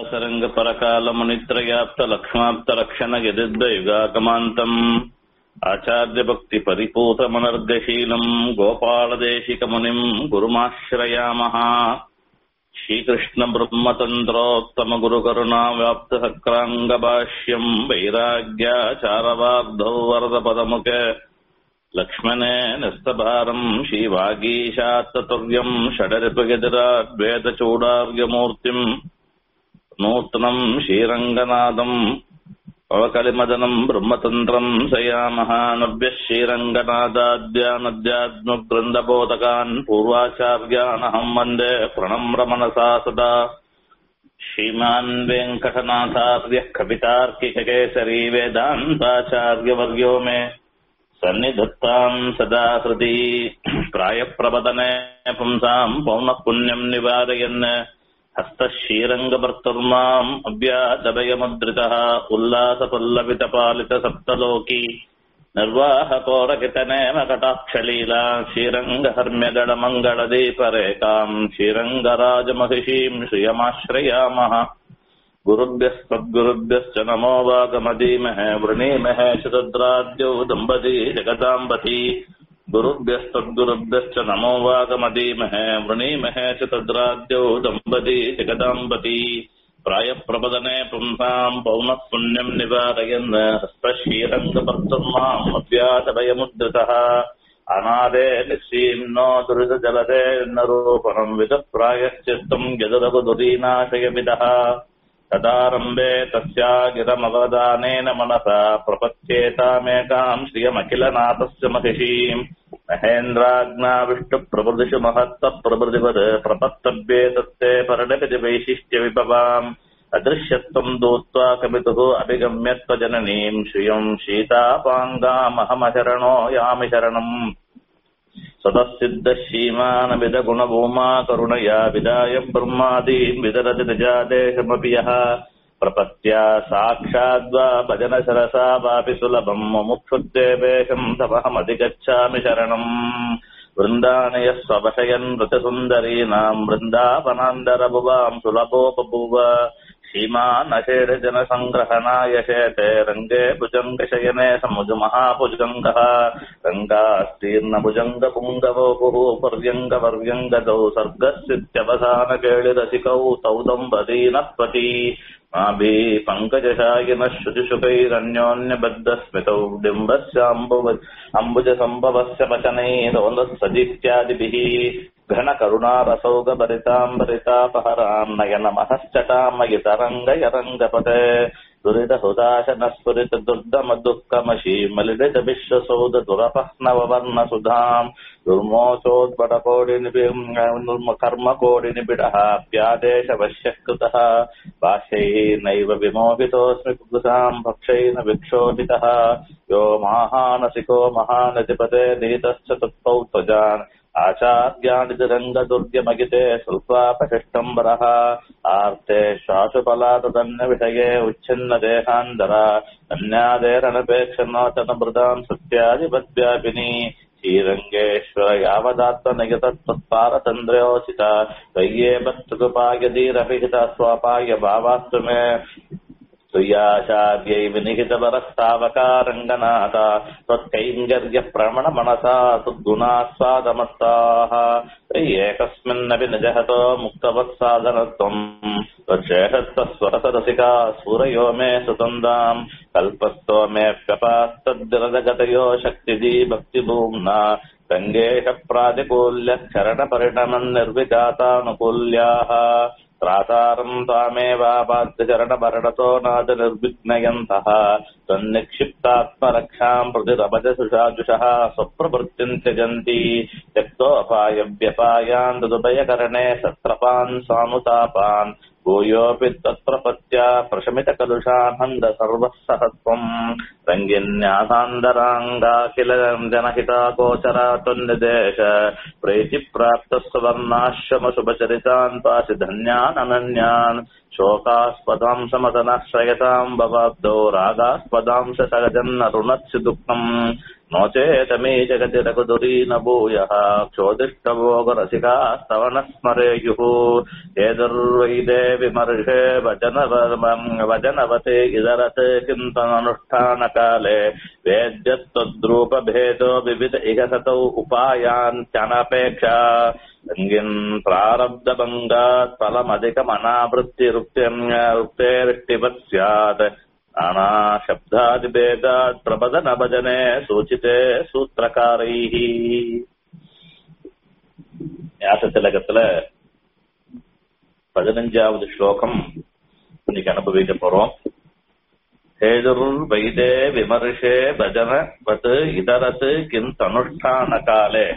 श्रीनिवासरङ्गपरकालमुनित्रयाप्तलक्ष्माप्तलक्षणयदिद्वयुगाकमान्तम् आचार्यभक्तिपरिपूतमनर्गशीलम् गोपालदेशिकमुनिम् गुरुमाश्रयामः श्रीकृष्णब्रह्मतन्त्रोत्तमगुरुकरुणाव्याप्तसक्राङ्गभाष्यम् वैराग्याचारवाग्धौ वरदपदमुख लक्ष्मणे निस्तभारम् श्रीवागीशात्ततुर्यम् षडरिपगतिराद्वैतचूडार्यमूर्तिम् नूत्नम् श्रीरङ्गनाथम् पवकलिमदनम् ब्रह्मतन्त्रम् सयामः नव्यः श्रीरङ्गनाथाद्यानध्यात्मवृन्दबोधकान् पूर्वाचार्यानहम् वन्दे प्रणम्र मनसा सदा श्रीमान् वेङ्कटनाथार्यः कवितार्किककेसरी वेदान्ताचार्यवर्यो मे सन्निधत्ताम् सदा हृदि प्रायप्रपदने पुंसाम् पौनः पुण्यम् निवारयन् हस्तक्षीरङ्गभर्तुर्माम् अव्यादभयमुद्रितः उल्लासपल्लवितपालितसप्तलोकी निर्वाहकोरकितनेम कटाक्षलीला श्रीरङ्गहर्म्यगणमङ्गलदीपरेकाम् श्रीरङ्गराजमहिषीम् श्रियमाश्रयामः गुरुभ्यस्तद्गुरुभ्यश्च नमो वागमदीमहे वृणीमहे शतद्राद्यौ दम्पती जगदाम्बती गुरुभ्यस्तद्गुरुभ्यश्च नमो वागमदीमहे वृणीमहे च तद्राद्यौ दम्पती जगदाम्बती प्रायप्रपदने पुंसाम् पौनः पुण्यम् निवारयन् हस्तक्षीरङ्गभर्तुर्माम् अव्यातभयमुद्रितः अनादे निःसीम्नो दुरितजलदे नरूपणम् विदप्रायश्चित्तम् यदुरघुदुरीनाशयमिदः तदारम्भे तस्या गिरमवदानेन मनसा प्रपच्येतामेकाम् श्रियमखिलनाथस्य महिषीम् महेन्द्राज्ञा विष्णुप्रभृतिषु महत्तप्रभृतिवत् प्रपत्तव्ये तत्ते परिणमिति वैशिष्ट्यविभवाम् अदृश्यत्वम् दूत्वा कपितुः अभिगम्यत्वजननीम् श्रियम् शीतापाङ्गामहमशरणो यामि शरणम् सदःसिद्धश्रीमानविदगुणभूमा करुणया विदाय ब्रह्मादीन् विदरति निजादेशमपि यः प्रपत्या साक्षाद्वा भजनसरसा वापि सुलभम् मुमुक्षुद्देवेशम् तपहमधिगच्छामि शरणम् वृन्दानयस्वभशयन् वृतसुन्दरीनाम् वृन्दावनान्दरभुवाम् सुलभोपभुव श्रीमानषेढजनसङ्ग्रहणाय शेते रङ्गे भुजङ्गशयने समुजुमहाभुजङ्गः रङ्गास्तीर्णभुजङ्गपुङ्गवोपुः पर्यङ्गवर्यङ्गदौ सर्गस्थित्यवसानकेळिरसिकौ तौ दम्पतीनःपति माभि पङ्कजशायिनः श्रुतिशुकैरन्योन्यबद्धस्मितौ डिम्बस्याम्बुव अम्बुजसम्भवस्य वचनैरोलत्सदित्यादिभिः घनकरुणारसौगभरिताम्बरितापहराम् नयनमहश्चटामयितरङ्गयरङ्गपते दुरितहुदाशनस्फुरित दुर्दमदुःखमशीमलिडितविश्वसौद दुरपह्नववर्णसुधाम् दुर्मोचोद्भटकोटिनिबिडः प्यादेशवश्यः कृतः बाह्यैः नैव विमोहितोऽस्मि पुरुषाम् भक्षैन विक्षोभितः यो महानसिको महानतिपते नीतश्च तत्पौ त्वजान् आचार्यानिजरङ्गदुर्गमगिते स्वल्पापशिष्टम्बरः आर्ते श्वासुफलातदन्यविषये उच्छिन्न देहान्तरा अन्यादेरनपेक्षनोचनमृदाम् सत्यादिपद्व्यापिनी श्रीरङ्गेश्वर यावदात्मनिगतत्पारतन्द्रयोचिता त्वय्येवत्तुपायधीरभिहिता स्वापाय भावास्तु मे तुयाचार्यै विनिहितवरस्तावकारङ्गनाथ त्वत्कैङ्गर्यप्रमणमनसा तुद्गुणास्वादमत्ताः एकस्मिन्नपि निजहतो मुक्तवत्साधनत्वम् त्वच्छेषत्वस्वरसरसिका सूरयो मे सुतन्दाम् कल्पस्तो मेऽप्यपास्तद्विरदगतयो शक्तिजी भक्तिभूम्ना रङ्गेश प्रातिकूल्यक्षरणपरिणमम् निर्विजातानुकूल्याः त्रातारम् त्वामेवापाद्यचरणभरणतो नाद निर्विघ्नयन्तः तन्निक्षिप्तात्मरक्षाम् प्रतिरभजसुषाजुषः स्वप्रवृत्तिम् त्यजन्ति त्यक्तोऽपायव्यपायान् तदुभयकरणे सत्रपान् सानुतापान् भूयोऽपि तत्प्रपत्या प्रशमितकलुषानन्द सर्वः सहत्वम् रङ्गिन्यासान्दराङ्गाखिल जनहितागोचरा त्वन्निदेश प्रीतिप्राप्तः सुवर्णाश्रमशुभचरितान् पासि धन्यान् अनन्यान् शोकास्पदां समदनाश्रयताम् भवाब्दौ रागास्पदांश सहजन्नरुणत्सु दुःखम् नो चेतमे जगति रघुदुरी न भूयः क्षोदिष्टभोगरसिकास्तव न स्मरेयुः ये दुर्वैदे विमर्षे वचन वचनवते इदरत् चिन्तननुष्ठानकाले वेद्यत्वद्रूपभेदो विविध इह सतौ उपायान्त्यनपेक्षा रङ्गिन् प्रारब्धभङ्गात् फलमधिकमनावृत्तिरुक्तेरिष्टिवत् स्यात् नानाशब्दादिभेदात् प्रबदनभजने सूचिते सूत्रकारैः ஞாசத்திலகத்துல பதினஞ்சாவது ஸ்லோகம் இன்னைக்கு அனுபவிக்க போறோம் ஹேதுருள் வைதே விமர்ஷே பஜன வத் இதரத் கிம் தனுஷ்டான காலே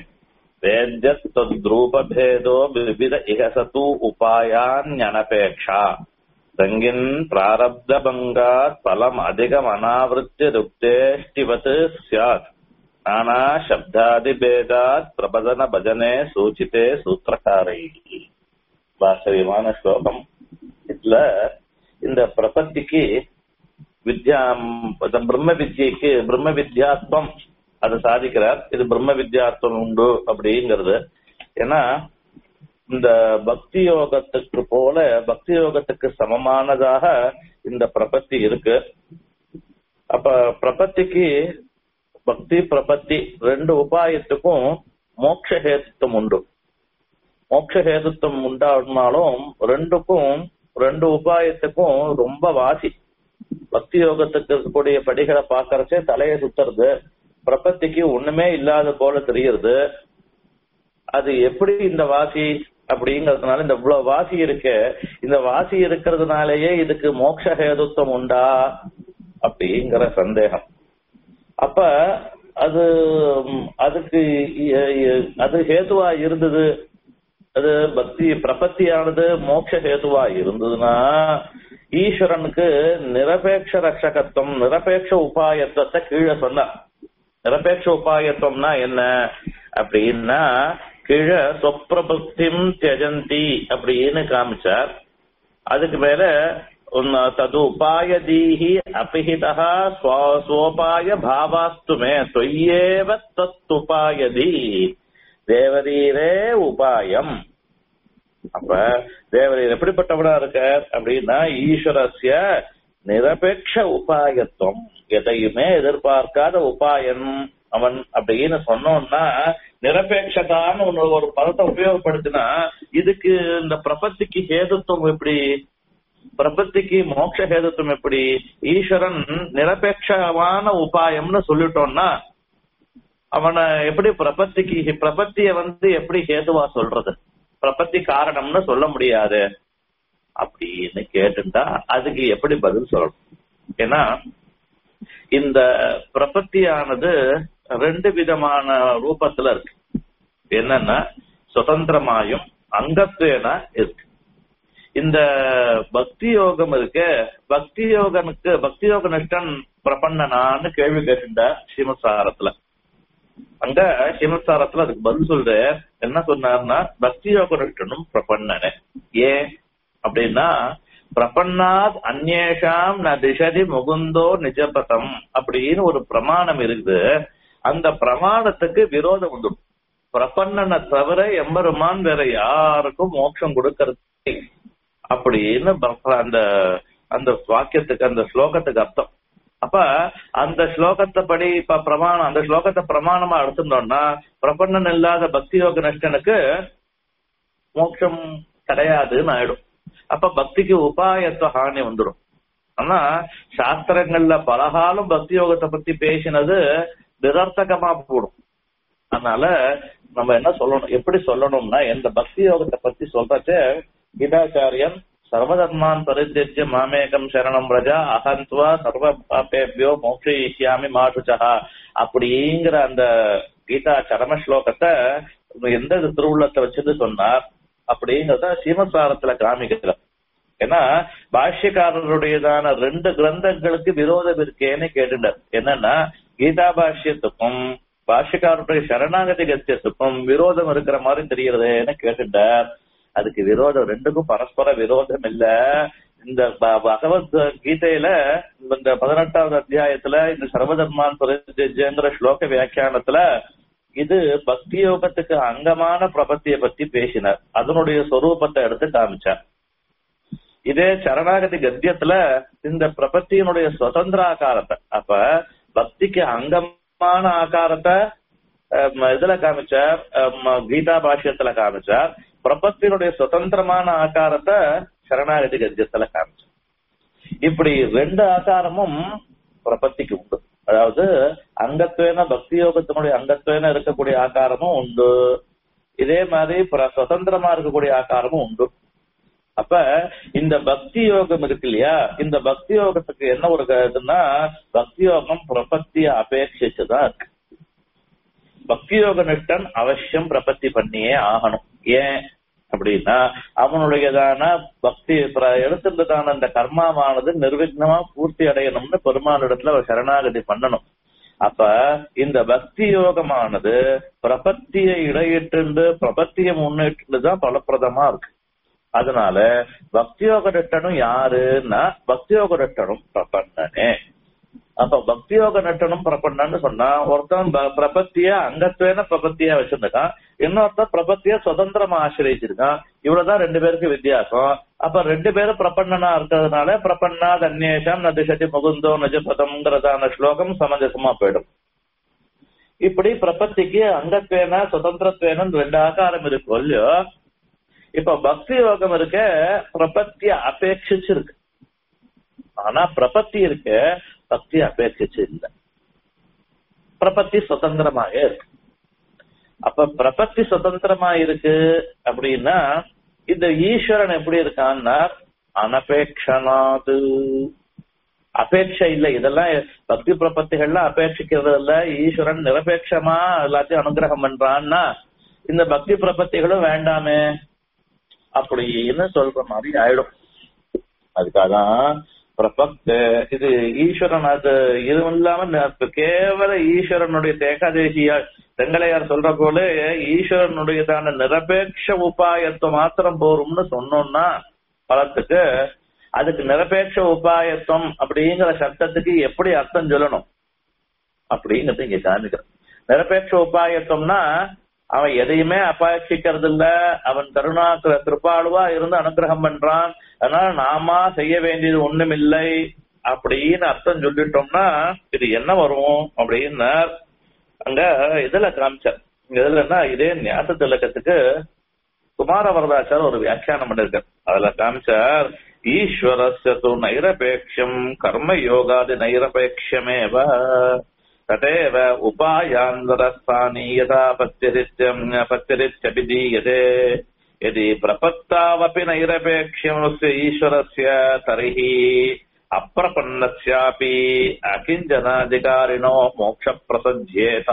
வேத்யத்வத்ரூபபேதோ விவித இகசது உபாயான்யனபேக்ஷா ரங்கின் பிராரப்தபங்காத் பலம் அதிகம் அனாவிருத்திய ருக்தேஷ்டிவத் சியாத் நானா சப்தாதிபேதாத் பிரபதன பஜனே சூச்சிதே சூத்திரக்காரை வாசவியமான ஸ்லோகம் இதுல இந்த பிரபத்திக்கு வித்யா பிரம்ம வித்யக்கு பிரம்ம வித்யாத்வம் அதை சாதிக்கிறார் இது பிரம்ம வித்யாத்வம் உண்டு அப்படிங்கிறது ஏன்னா இந்த பக்தி யோகத்துக்கு போல பக்தி யோகத்துக்கு சமமானதாக இந்த பிரபத்தி இருக்கு அப்ப பிரபத்திக்கு பக்தி பிரபத்தி ரெண்டு உபாயத்துக்கும் மோட்ச ஹேத்துவம் உண்டு மோட்ச ஹேதுத்துவம் உண்டானாலும் ரெண்டுக்கும் ரெண்டு உபாயத்துக்கும் ரொம்ப வாசி பக்தி யோகத்துக்கு இருக்கக்கூடிய படிகளை பாக்கறச்சே தலையை சுத்துறது பிரபத்திக்கு ஒண்ணுமே இல்லாத போல தெரியுது அது எப்படி இந்த வாசி அப்படிங்கறதுனால இந்த இவ்வளவு வாசி இருக்க இந்த வாசி இருக்கிறதுனாலயே இதுக்கு மோட்ச ஹேதுத்துவம் உண்டா அப்படிங்கிற சந்தேகம் அப்ப அது அதுக்கு அது ஹேதுவா இருந்தது அது பக்தி பிரபத்தியானது மோட்ச ஹேதுவா இருந்ததுன்னா ஈஸ்வரனுக்கு நிரபேட்ச ரட்சகத்துவம் நிரபேட்ச உபாயத்துவத்தை கீழே சொன்னார் நிரபேட்ச உபாயத்துவம்னா என்ன அப்படின்னா கீழே சொப்பிரபக்திம் தியஜந்தி அப்படின்னு காமிச்சார் அதுக்கு மேல தது உபாயதீஹி அபிஹிதா ஸ்வோபாய பாவாஸ்து மே தொய்யேவ தத்துபாயதி தேவரீரே உபாயம் அப்ப தேவரீர் எப்படிப்பட்டவனா இருக்கார் அப்படின்னா ஈஸ்வரஸ்ய நிரபேட்ச உபாயத்துவம் எதையுமே எதிர்பார்க்காத உபாயன் அவன் அப்படின்னு சொன்னோம்னா நிரபேட்சதான்னு ஒண்ணு ஒரு பதத்தை உபயோகப்படுத்தினா இதுக்கு இந்த பிரபத்திக்கு ஹேதுத்துவம் எப்படி பிரபத்திக்கு மோட்ச ஹேதுத்துவம் எப்படி ஈஸ்வரன் நிரபேட்சமான உபாயம்னு சொல்லிட்டோம்னா அவனை எப்படி பிரபத்திக்கு பிரபத்திய வந்து எப்படி ஹேதுவா சொல்றது பிரபத்தி காரணம்னு சொல்ல முடியாது அப்படின்னு கேட்டுட்டா அதுக்கு எப்படி பதில் சொல்லணும் ஏன்னா இந்த பிரபத்தியானது ரெண்டு விதமான ரூபத்துல இருக்கு என்னன்னா சுதந்திரமாயும் அங்கத்துவேனா இருக்கு இந்த பக்தி யோகம் இருக்க பக்தி யோகனுக்கு பக்தி யோக நிஷ்டன் பிரபண்ணனான்னு கேள்வி கேட்டுண்டா ஸ்ரீமத்சாரத்துல அங்க ஸ்ரீமத்சாரத்துல அதுக்கு பதில் சொல்ற என்ன சொன்னார்னா பக்தி யோக நிஷ்டனும் பிரபண்ணனே ஏன் அப்படின்னா பிரபன்னாத் அந்நேஷாம் ந திசதி முகுந்தோ நிஜபதம் அப்படின்னு ஒரு பிரமாணம் இருக்குது அந்த பிரமாணத்துக்கு விரோதம் உண்டு பிரபன்னனை தவிர எம்பெருமான் வேற யாருக்கும் மோட்சம் கொடுக்கறது அப்படின்னு அந்த அந்த வாக்கியத்துக்கு அந்த ஸ்லோகத்துக்கு அர்த்தம் அப்ப அந்த ஸ்லோகத்தை படி இப்ப பிரமாணம் அந்த ஸ்லோகத்தை பிரமாணமா எடுத்துட்டோம்னா பிரபன்னன் இல்லாத பக்தி யோக நஷ்டனுக்கு மோட்சம் கிடையாதுன்னு ஆயிடும் அப்ப பக்திக்கு உபாயத்துவ ஹானி வந்துடும் ஆனா சாஸ்திரங்கள்ல பலகாலம் பக்தி யோகத்தை பத்தி பேசினது நிரர்த்தகமா போடும் அதனால நம்ம என்ன சொல்லணும் எப்படி சொல்லணும்னா எந்த பக்தி யோகத்தை பத்தி சொல்றச்ச கீதாச்சாரியன் சர்வதர்மான் பரித்திய மாமேகம் சரணம் ரஜா அகந்த்வா சர்வ பாப்பேபியோ மோக்ஷயிஷ்யாமி மாசுச்சா அப்படிங்கிற அந்த கீதா சரம ஸ்லோகத்தை எந்த திருவுள்ளத்தை வச்சுட்டு சொன்னார் அப்படிங்கறத சீமசாரத்துல காமிக்கல ஏன்னா பாஷ்யக்காரருடையதான ரெண்டு கிரந்தங்களுக்கு விரோதம் இருக்கேன்னு கேட்டுட்டார் என்னன்னா கீதா பாஷ்யத்துக்கும் பாஷ்யக்காரருடைய சரணாகதி கத்தியத்துக்கும் விரோதம் இருக்கிற மாதிரி தெரியறதேன்னு கேட்டுட்டார் அதுக்கு விரோதம் ரெண்டுக்கும் பரஸ்பர விரோதம் இல்ல இந்த ப- பகவத் கீதையில இந்த பதினெட்டாவது அத்தியாயத்துல இந்த சர்வதர்மான் பிரஜங்கிற ஸ்லோக வியாக்கியானத்துல இது பக்தி யோகத்துக்கு அங்கமான பிரபத்திய பத்தி பேசினார் அதனுடைய சொரூபத்தை எடுத்து காமிச்சார் இதே சரணாகதி கத்தியத்துல இந்த பிரபத்தியினுடைய சுதந்திர ஆகாரத்தை அப்ப பக்திக்கு அங்கமான ஆகாரத்தை அஹ், இதுல காமிச்சார் அஹ், கீதா பாஷ்யத்துல காமிச்சார் பிரபத்தினுடைய சுதந்திரமான ஆகாரத்தை சரணாகதி கத்தியத்துல காமிச்சார் இப்படி ரெண்டு ஆகாரமும் பிரபத்திக்கு உண்டு அதாவது அங்கத்வேன பக்தி யோகத்தினுடைய அங்கத்வேன இருக்கக்கூடிய ஆகாரமும் உண்டு இதே மாதிரி பிர- சுதந்திரமா இருக்கக்கூடிய ஆகாரமும் உண்டு அப்ப இந்த பக்தி யோகம் இருக்கு இல்லையா இந்த பக்தி யோகத்துக்கு என்ன ஒரு க- இதுன்னா பக்தி யோகம் பிரபத்திய அபேட்சிச்சுதான் இருக்கு பக்தி யோக நிஷ்டன் அவசியம் பிரபத்தி பண்ணியே ஆகணும் ஏன் அப்படின்னா அவனுடையதான பக்தி பிர- எடுத்துட்டதான அந்த கர்மாவானது நிர்விக்னமா பூர்த்தி அடையணும்னு பெருமானிடத்துல அவர் சரணாகதி பண்ணணும் அப்ப இந்த பக்தி யோகமானது பிரபத்தியை இடையிட்டு பிரபத்தியை முன்னிட்டு தான் பலப்பிரதமா இருக்கு அதனால பக்தியோக நட்டனும் யாருன்னா பக்தியோக நட்டனும் பிரபன்னனே அப்ப பக்தியோக நட்டனும் பிரபன்னன்னு சொன்னா ஒருத்தன் ப- பிரபத்திய அங்கத்வேன பிரபத்தியா வச்சிருக்கான் இன்னொருத்தன் பிரபத்திய சுதந்திரமா ஆசிரியச்சிருக்கான் இவ்வளவுதான் ரெண்டு பேருக்கு வித்தியாசம் அப்ப ரெண்டு பேரும் பிரபன்னனா இருக்கிறதுனால பிரபன்னா தன்யேஷம் நதிஷதி முகுந்தோ நஜபதம்ங்கிறதான ஸ்லோகம் சமஞ்சசமா போயிடும் இப்படி பிரபத்திக்கு அங்கத்வேன சுதந்திரத்வேனு ரெண்டு ஆகாரம் இருக்கு இல்லையோ இப்ப பக்தி யோகம் இருக்க பிரபத்திய அபேட்சிச்சு இருக்கு ஆனா பிரபத்தி இருக்க பக்தி அபேட்சிச்சு இல்ல பிரபத்தி சுதந்திரமாக இருக்கு அப்ப பிரபத்தி சுதந்திரமா இருக்கு அப்படின்னா இந்த ஈஸ்வரன் எப்படி இருக்கான்னா அனபேட்சனாது அபேட்சை இல்ல இதெல்லாம் பக்தி பிரபத்திகள்லாம் அபேட்சிக்கிறது இல்ல ஈஸ்வரன் நிரபேட்சமா எல்லாத்தையும் அனுகிரகம் பண்றான்னா இந்த பக்தி பிரபத்திகளும் வேண்டாமே அப்படின்னு சொல்ற மாதிரி ஆயிடும் அதுக்காக பிரபக்த இது ஈஸ்வரன் அது இது இல்லாம ந- கேவல ஈஸ்வரனுடைய தேகாதேசியா தெங்கலையார் சொல்ற போல ஈஸ்வரனுடையதான நிரபேட்ச உபாயத்துவம் மாத்திரம் போரும்னு சொன்னோம்னா பலத்துக்கு அதுக்கு நிரபேட்ச உபாயத்துவம் அப்படிங்கிற சப்தத்துக்கு எப்படி அர்த்தம் சொல்லணும் அப்படிங்கறது இங்க காமிக்கிறோம் நிரபேட்ச உபாயத்துவம்னா அவன் எதையுமே அபாட்சிக்கிறது இல்ல அவன் கருணா கிரு- கிருபாளுவா இருந்து அனுகிரகம் பண்றான் அதனால நாம செய்ய வேண்டியது ஒண்ணுமில்லை அப்படின்னு அர்த்தம் சொல்லிட்டோம்னா இது என்ன வரும் அப்படின்னு அங்க இதுல காமிச்சார் இங்க இதுலன்னா இதே ஞாச திலக்கத்துக்கு குமார வரதாச்சார் ஒரு வியாக்கியானம் பண்ணிருக்கார் அதுல காமிச்சார் ஈஸ்வரஸ்ய து நைரபேட்சம் கர்ம யோகாதி நைரபேட்சமேவ ததேவ உபாயாந்தரஸ்தானி யதா பத்திரித்யம் பத்திரித்யபிதீயதே यदि प्रपत्तावपि नैरपेक्ष्यमस्य ईश्वरस्य तर्हि अप्रपन्नस्यापि अकिञ्चनाधिकारिणो मोक्षप्रसज्येत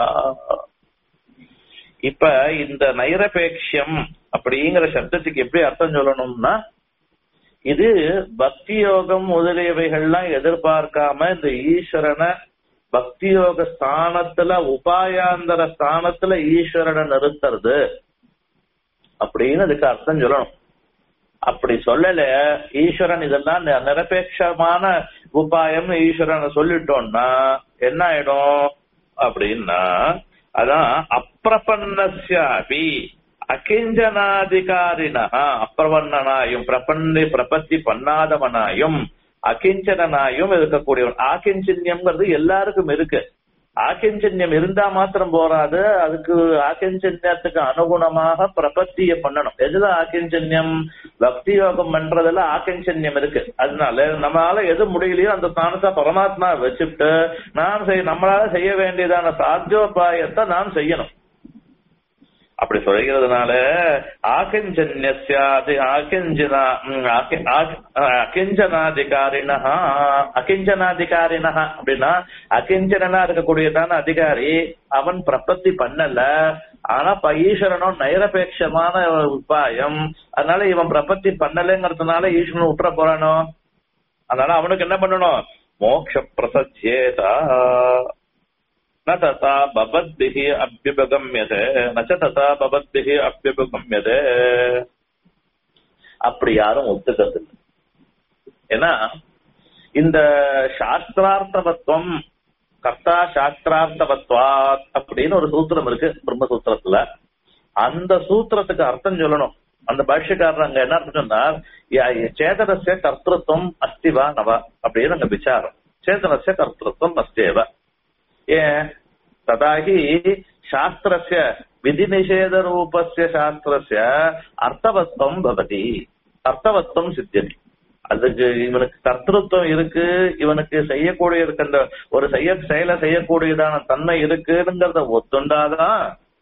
இப்ப இந்த நைரபேக்ஷம் அப்படிங்கிற சப்தத்துக்கு எப்படி அர்த்தம் சொல்லணும்னா இது பக்தி யோகம் முதலியவைகள்லாம் எதிர்பார்க்காம இந்த ஈஸ்வரனை பக்தி யோக ஸ்தானத்துல உபாயாந்தர ஸ்தானத்துல ஈஸ்வரனை நிறுத்துறது அப்படின்னு அதுக்கு அர்த்தம் சொல்லணும் அப்படி சொல்லல ஈஸ்வரன் இதெல்லாம் நி- நிரபேட்சமான உபாயம் ஈஸ்வரனை சொல்லிட்டோம்னா என்ன ஆயிடும் அப்படின்னா அதான் அப்பிரபன்னஸ்யாபி அகிஞ்சனாதிகாரினா அப்பிரபன்னனாயும் பிரபன்னி பிரபத்தி பண்ணாதவனாயும் அகிஞ்சனாயும் இருக்கக்கூடியவன் ஆகிஞ்சன்யம்ங்கிறது எல்லாருக்கும் இருக்கு ஆக்கிஞ்சன்யம் இருந்தா மாத்திரம் போராது அதுக்கு ஆக்கிஞ்சன்யத்துக்கு அனுகுணமாக பிரபத்திய பண்ணணும் எதுல ஆக்கிஞ்சன்யம் பக்தி யோகம் பண்றதுல ஆக்கிஞ்சன்யம் இருக்கு அதனால நம்மளால எது முடியலையோ அந்த ஸ்தானத்தை பரமாத்மா வச்சுட்டு நாம் செய் நம்மளால செய்ய வேண்டியதான சாத்தியோபாயத்தை நாம் செய்யணும் அப்படி சொல்கிறதுனால ஆகிஞ்சன்யஸ்யாதி ஆகிஞ்சனா ம், ஆகி- ஆகி- அகிஞ்சனாதிகாரினா அகிஞ்சனாதிகாரினா அப்படின்னா அகிஞ்சனா இருக்கக்கூடியதான அதிகாரி அவன் பிரபத்தி பண்ணல ஆனா இப்ப ஈஸ்வரனும் நைரபேட்சமான உபாயம் அதனால இவன் பிரபத்தி பண்ணலைங்கிறதுனால ஈஸ்வரன் விட்டுற போறானோ அதனால அவனுக்கு என்ன பண்ணணும் மோட்ச பிரசஜேதா न तथा भवद्भिः अभ्युपगम्यते न च तथा भवद्भिः अभ्युपगम्यते அப்படி யாரும் ஒத்துக்கிறது இல்லை ஏன்னா இந்த சாஸ்திரார்த்தவத்துவம் கர்த்தா சாஸ்திரார்த்தவத்வாத் அப்படின்னு ஒரு சூத்திரம் இருக்கு பிரம்மசூத்திரத்துல அந்த சூத்திரத்துக்கு அர்த்தம் சொல்லணும் அந்த பாஷ்யக்காரர் அங்க என்ன அர்த்தம் சொன்னார் ய- சேதனஸ்ய கர்த்திருவம் அஸ்திவா நவா அப்படின்னு அங்க விசாரம் சேதனஸ்ய கர்த்திருவம் அஸ்தேவ ஏன் ததாகி சாஸ்திரஸ்ய விதி நிஷேத ரூபஸ்ய சாஸ்திரஸ்ய அர்த்தவத்வம் பவதி அர்த்தவத்வம் சித்தியதி அதுக்கு இவனுக்கு கர்த்தத்துவம் இருக்கு இவனுக்கு செய்யக்கூடிய இருக்கின்ற ஒரு செய்ய செயலை செய்யக்கூடியதான தன்மை இருக்குங்கிறத ஒத்துண்டாதான்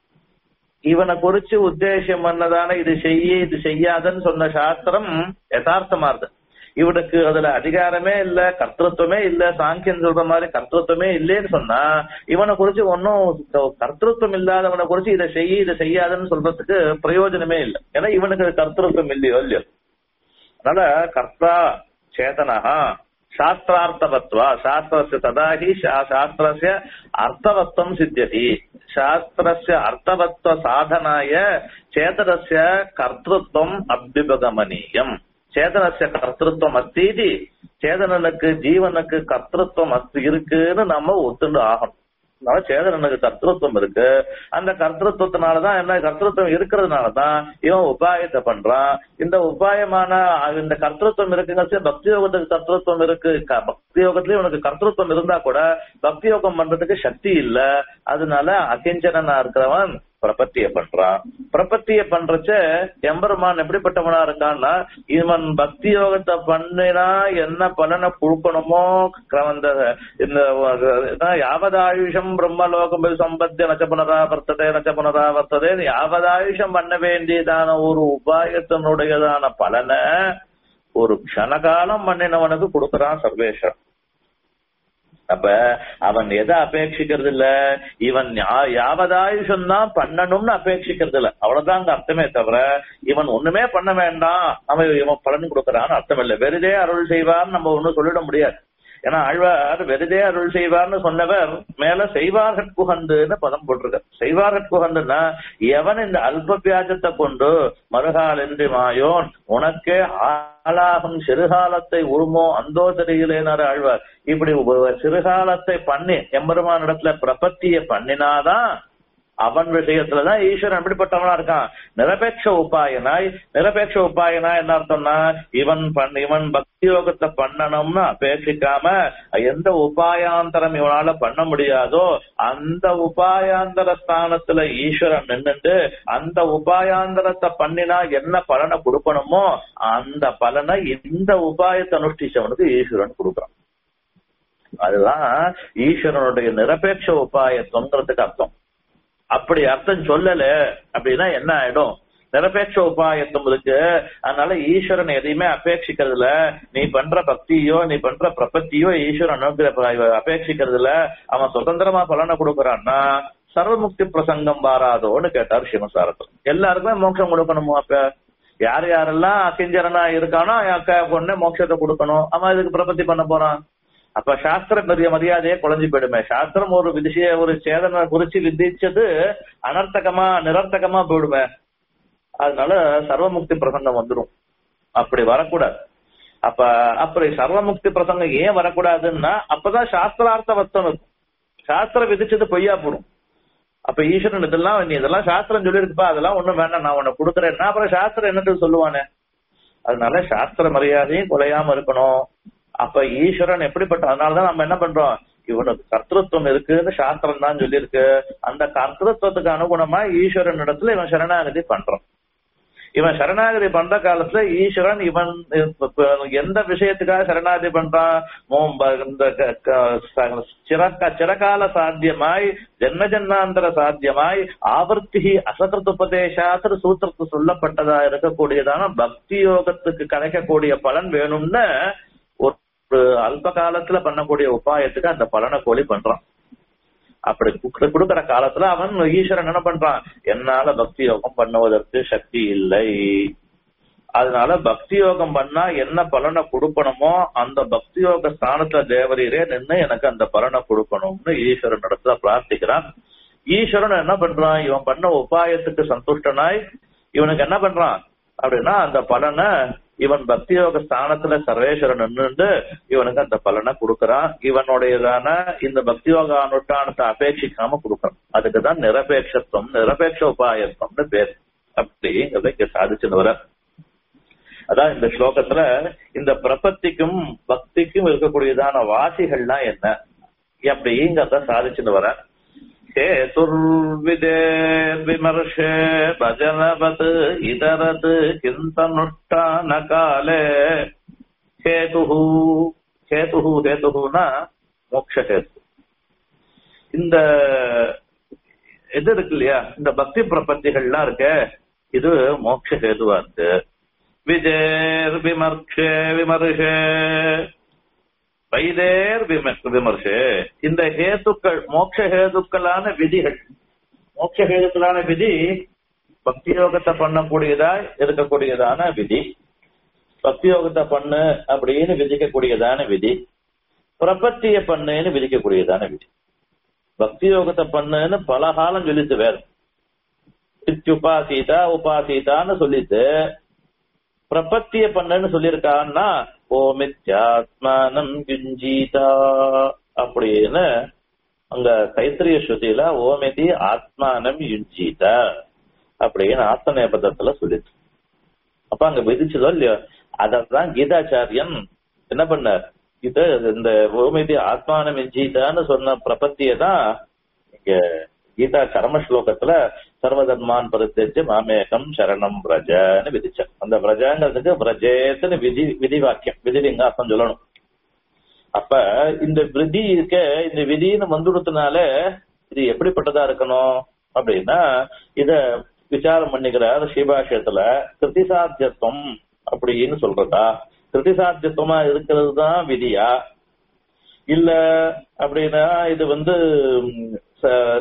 இவனை குறிச்சு உத்தேசம் பண்ணதான இது செய்ய இது செய்யாதன்னு சொன்ன சாஸ்திரம் யதார்த்தமா இருக்கு இவனுக்கு அதுல அதிகாரமே இல்ல கர்த்தத்துவமே இல்ல சாங்கியன் சொல்ற மாதிரி கர்த்தத்துவமே இல்லைன்னு சொன்னா இவனை குறிச்சு ஒன்னும் கர்த்தத்துவம் இல்லாதவனை குறிச்சு இதை செய்ய இதை செய்யாதன்னு சொல்றதுக்கு பிரயோஜனமே இல்லை ஏன்னா இவனுக்கு கர்த்தத்துவம் இல்லையோ இல்லையோ அதனால கர்த்தா சேதனஹா சாஸ்திரார்த்தவத்வா சாஸ்திரஸ்ய ததாஹி சா- சாஸ்திரஸ்ய அர்த்தவத்வம் சித்தியதி சாஸ்திரஸ்ய அர்த்தவத்வ சாதனாய சேதனஸ்ய கர்த்தృత్వం அபியுபகமனீயம் சேதனஸ்ய கர்த்தృత్వం அஸ்தி சேதனனுக்கு ஜீவனுக்கு கர்த்தృత్వం அஸ்தி இருக்குன்னு நம்ம ஒத்துண்டு ஆகணும் அதனால சேதனனுக்கு கர்த்தத்துவம் இருக்கு அந்த கர்த்தத்துவத்தினாலதான் என்ன கர்த்தத்துவம் இருக்கிறதுனாலதான் இவன் உபாயத்தை பண்றான் இந்த உபாயமான அஹ், இந்த கர்த்தத்துவம் இருக்குங்க பக்தி யோகத்துக்கு கர்த்தத்துவம் இருக்கு க- பக்தி யோகத்திலயும் உனக்கு கர்த்தத்துவம் இருந்தா கூட பக்தி யோகம் பண்றதுக்கு சக்தி இல்ல அதனால அகிஞ்சனா இருக்கிறவன் பிரபத்திய பண்றான் பிரபத்திய பண்றச்ச எம்பெருமான் எப்படிப்பட்டவனா இருக்கான்னா இவன் பக்தி யோகத்தை பண்ணினா என்ன பலனை கொடுக்கணுமோ க- அந்த இந்த என்ன, யாவதாயுஷம் பிரம்மலோகம் சம்பத்திய நச்ச புனரா வர்த்ததே நச்ச புனரா வர்த்ததே யாவதாயுஷம் பண்ண வேண்டியதான ஒரு உபாயத்தினுடையதான பலனை ஒரு க்ஷணகாலம் பண்ணினவனுக்கு கொடுக்கறான் சர்வேஸ்வரன் அப்ப அவன் எதை அபேட்சிக்கிறது இல்ல இவன் யா- யாவதாயுஷம் தான் பண்ணணும்னு அபேட்சிக்கிறது இல்ல அவ்வளவுதான் அங்க அர்த்தமே தவிர இவன் ஒண்ணுமே பண்ண வேண்டாம் அவன் இவன் பலன் கொடுக்கறான்னு அர்த்தம் இல்ல வெறுதே அருள் செய்வார்னு நம்ம ஒண்ணும் சொல்லிட முடியாது ஏன்னா ஆழ்வார் வெறுதே அருள் செய்வார்னு சொன்னவர் மேல செய்வார்கட் புகந்துன்னு பதம் போட்டிருக்கார் செய்வார்கட் புகந்துன்னா எவன் இந்த அல்ப வியாஜத்தை கொண்டு மறுகால் என்று மாயோன் உனக்கே ஆளாகும் சிறுகாலத்தை உருமோ அந்தோ தெரியலேனாரு ஆழ்வார் இப்படி ஒரு சிறுகாலத்தை பண்ணி எம்பெருமான் இடத்துல பிரபத்திய பண்ணினாதான் அவன் விஷயத்துலதான் ஈஸ்வரன் எப்படிப்பட்டவனா இருக்கான் நிரபேட்ச உபாயனாய் நிரபேட்ச உபாயனா என்ன அர்த்தம்னா இவன் பண் இவன் பக்தி யோகத்தை பண்ணணும்னு அபேட்சிக்காம எந்த உபாயாந்தரம் இவனால பண்ண முடியாதோ அந்த உபாயாந்தர ஸ்தானத்துல ஈஸ்வரன் நின்னுட்டு அந்த உபாயாந்தரத்தை பண்ணினா என்ன பலனை கொடுக்கணுமோ அந்த பலனை இந்த உபாயத்தை அனுஷ்டிச்சவனுக்கு ஈஸ்வரன் கொடுக்குறான் அதுதான் ஈஸ்வரனுடைய நிரபேட்ச உபாயத்துவங்கிறதுக்கு அர்த்தம் அப்படி அர்த்தம் சொல்லல அப்படின்னா என்ன ஆயிடும் நிரபேட்ச உபாயத்துவம் இருக்கு அதனால ஈஸ்வரன் எதையுமே அபேட்சிக்கிறதுல நீ பண்ற பக்தியோ நீ பண்ற பிரபத்தியோ ஈஸ்வரன் அனுகிற அபேட்சிக்கிறதுல அவன் சுதந்திரமா பலனை கொடுக்கறான்னா சர்வமுக்தி பிரசங்கம் வாராதோன்னு கேட்டார் சிவசாரத்தில் எல்லாருக்குமே மோட்சம் கொடுக்கணுமோ அப்ப யார் யாரெல்லாம் அகிஞ்சரனா இருக்கானோ அக்கா பொண்ணு மோட்சத்தை கொடுக்கணும் அவன் இதுக்கு பிரபத்தி பண்ண போறான் அப்ப சாஸ்திர பெரிய மரியாதையே குறைஞ்சு போயிடுமே சாஸ்திரம் ஒரு விஷய ஒரு சேதனை குறிச்சு விதிச்சது அனர்த்தகமா நிரர்த்தகமா போயிடுமே அதனால சர்வமுக்தி பிரசங்கம் வந்துடும் அப்படி வரக்கூடாது அப்ப அப்படி சர்வமுக்தி பிரசங்கம் ஏன் வரக்கூடாதுன்னா அப்பதான் சாஸ்திரார்த்தவத்தம் இருக்கும் சாஸ்திரம் விதிச்சது பொய்யா போடும் அப்ப ஈஸ்வரன் இதெல்லாம் நீ இதெல்லாம் சாஸ்திரம் சொல்லியிருக்குப்பா அதெல்லாம் ஒண்ணும் வேண்டாம் நான் உன்னை கொடுக்குறேன்னா அப்புறம் சாஸ்திரம் என்னட்டு சொல்லுவானே அதனால சாஸ்திர மரியாதையும் குலையாம இருக்கணும் அப்ப ஈஸ்வரன் எப்படிப்பட்ட அதனாலதான் நம்ம என்ன பண்றோம் இவனுக்கு கர்த்தத்துவம் இருக்குன்னு சாஸ்திரம் தான் சொல்லியிருக்கு அந்த கர்த்தத்துவத்துக்கு அனுகுணமா ஈஸ்வரன் இடத்துல இவன் சரணாகதி பண்றான் இவன் சரணாகதி பண்ற காலத்துல ஈஸ்வரன் இவன் இப்ப எந்த விஷயத்துக்காக சரணாகதி பண்றான் மோம் ப- இந்த க- க- ச- சிறக்க சிறகால சாத்தியமாய் ஜென்ம ஜென்மாந்தர சாத்தியமாய் ஆவர்த்தி அசகிருத் உபதேசாத்திர சூத்திரத்து சொல்லப்பட்டதா இருக்கக்கூடியதான பக்தி யோகத்துக்கு கிடைக்கக்கூடிய பலன் வேணும்னு ஒரு அல்ப காலத்துல பண்ணக்கூடிய உபாயத்துக்கு அந்த பலனை கோழி பண்றான் அப்படி குடுக்க- கொடுக்கிற காலத்துல அவன் ஈஸ்வரன் என்ன பண்றான் என்னால பக்தி யோகம் பண்ணுவதற்கு சக்தி இல்லை அதனால பக்தி யோகம் பண்ணா என்ன பலனை கொடுக்கணுமோ அந்த பக்தி யோக ஸ்தானத்துல தேவரீரே நின்னு எனக்கு அந்த பலனை கொடுக்கணும்னு ஈஸ்வரன் இடத்துல பிரார்த்திக்கிறான் ஈஸ்வரன் என்ன பண்றான் இவன் பண்ண உபாயத்துக்கு சந்துஷ்டனாய் இவனுக்கு என்ன பண்றான் அப்படின்னா அந்த பலனை இவன் பக்தியோக ஸ்தானத்துல சர்வேஸ்வரன் நின்றுண்டு இவனுக்கு அந்த பலனை கொடுக்கறான் இவனுடையதான இந்த பக்தியோக அனுஷ்டானத்தை அபேட்சிக்காம கொடுக்கறான் அதுக்குதான் நிரபேட்சத்துவம் நிரபேட்ச உபாயத்துவம்னு பேர் அப்படிங்கிறத இங்க சாதிச்சுன்னு வர அதான் இந்த ஸ்லோகத்துல இந்த பிரபத்திக்கும் பக்திக்கும் இருக்கக்கூடியதான வாசிகள்லாம் என்ன அப்படிங்கிறத சாதிச்சுன்னு வர हेतुर्विदे विमर्शे भजनवत् इतरत् चिन्तनुष्ठानकाले हेतुः हेतुः हेतुः மோட்ச ஹேத்து இந்த இது இருக்கு இல்லையா இந்த பக்தி பிரபத்திகள்லாம் இருக்க இது மோட்ச ஹேதுவா இருக்கு விஜேர் விமர்ஷே விமர்ஷே வைதேர் விம- விமர்சே இந்த ஹேதுக்கள் மோட்ச ஹேதுக்களான விதிகள் மோட்ச ஹேதுக்களான விதி பக்தி யோகத்தை பண்ணக்கூடியதா இருக்கக்கூடியதான விதி பக்தி யோகத்தை பண்ணு அப்படின்னு விதிக்கக்கூடியதான விதி பிரபத்திய பண்ணுன்னு விதிக்கக்கூடியதான விதி பக்தி யோகத்தை பண்ணுன்னு பல காலம் சொல்லிட்டு வேற உபாசீதா உபாசீதான்னு சொல்லிட்டு பிரபத்திய பண்ணுன்னு சொல்லியிருக்கான்னா ஓமித்யாத்மானம் யுஞ்சீதா அப்படின்னு அங்க கைத்திரிய ஸ்ருதியில ஓமிதி ஆத்மானம் யுஞ்சீதா அப்படின்னு ஆத்மநேய பதத்துல சொல்லிட்டு அப்ப அங்க விதிச்சதோ இல்லையோ அதான் கீதாச்சாரியன் என்ன பண்ணார் இது இந்த ஓமிதி ஆத்மானம் யுஞ்சீதான்னு சொன்ன பிரபத்திய தான் இங்க கீதா கர்ம ஸ்லோகத்துல சர்வதர்மான் பரித்தேஜ் மாமேகம் சரணம் பிரஜன்னு விதிச்சார் அந்த பிரஜாங்கிறதுக்கு பிரஜேத்துன்னு விதி விதி வாக்கியம் விதிலிங்க அர்த்தம் சொல்லணும் அப்ப இந்த விதி இருக்க இந்த விதின்னு வந்துடுறதுனால இது எப்படிப்பட்டதா இருக்கணும் அப்படின்னா இத விசாரம் பண்ணிக்கிறார் ஸ்ரீபாஷ்யத்துல கிருதிசாத்தியத்துவம் அப்படின்னு சொல்றதா கிருதிசாத்தியத்துவமா இருக்கிறது தான் விதியா இல்ல அப்படின்னா இது வந்து ம், ச-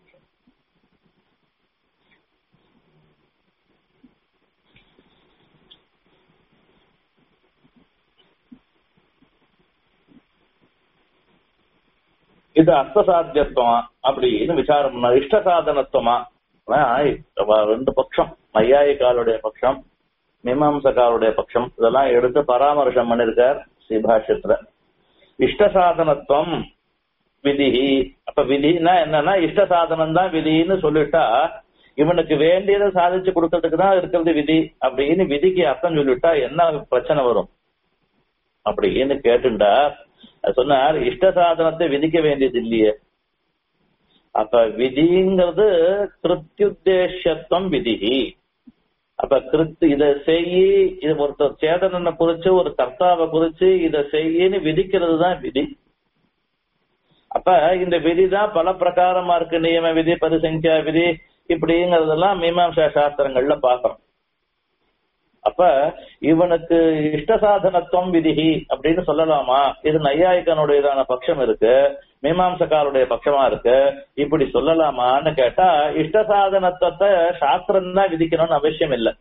இது அர்த்த சாத்தியத்துவமா அப்படின்னு விசாரம் பண்ண இஷ்ட சாதனத்துவமா அதான் அவ ரெண்டு பட்சம் நையாயிக்காலுடைய பட்சம் மீமாம்சக்காருடைய பட்சம் இதெல்லாம் எடுத்து பராமர்சம் பண்ணிருக்கார் ஸ்ரீபாஷ்யத்துல இஷ்ட சாதனத்துவம் விதி அப்ப விதினா என்னன்னா இஷ்ட சாதனம் தான் விதின்னு சொல்லிட்டா இவனுக்கு வேண்டியதை சாதிச்சு கொடுக்கறதுக்கு தான் இருக்கிறது விதி அப்படின்னு விதிக்கு அர்த்தம் சொல்லிட்டா என்ன பிரச்சனை வரும் அப்படின்னு கேட்டுண்டா சொன்னார் இஷ்ட சாதனத்தை விதிக்க வேண்டியது இல்லையே அப்ப விதிங்கிறது கிருத்தியுத்தேஷத்துவம் விதி அப்ப கிருத்து இத செய்யி இது ஒருத்தர் சேதனனை குறிச்சு ஒரு கர்த்தாவை குறிச்சு இத செய்யின்னு விதிக்கிறது தான் விதி அப்ப இந்த விதி தான் பல பிரகாரமா இருக்கு நியம விதி பரிசங்கியா விதி இப்படிங்கிறதெல்லாம் மீமாம்சா சாஸ்திரங்கள்ல பாக்குறோம் அப்ப இவனுக்கு இஷ்ட சாதனத்துவம் விதிகி அப்படின்னு சொல்லலாமா இது நையாயிக்கனுடையதான பட்சம் இருக்கு மீமாம்சக்காருடைய பட்சமா இருக்கு இப்படி சொல்லலாமான்னு கேட்டா இஷ்ட சாதனத்துவத்தை சாஸ்திரம் தான் விதிக்கணும்னு அவசியம் இல்லை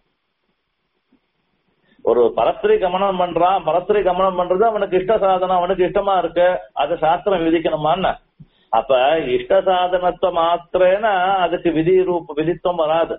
ஒரு பரஸ்திரி கமனம் பண்றான் பரஸ்திரி கமனம் பண்றது அவனுக்கு இஷ்ட சாதனம் அவனுக்கு இஷ்டமா இருக்கு அது சாஸ்திரம் விதிக்கணுமான்னு அப்ப இஷ்ட சாதனத்தை மாத்திரேனா அதுக்கு விதி ரூப விதித்துவம் வராது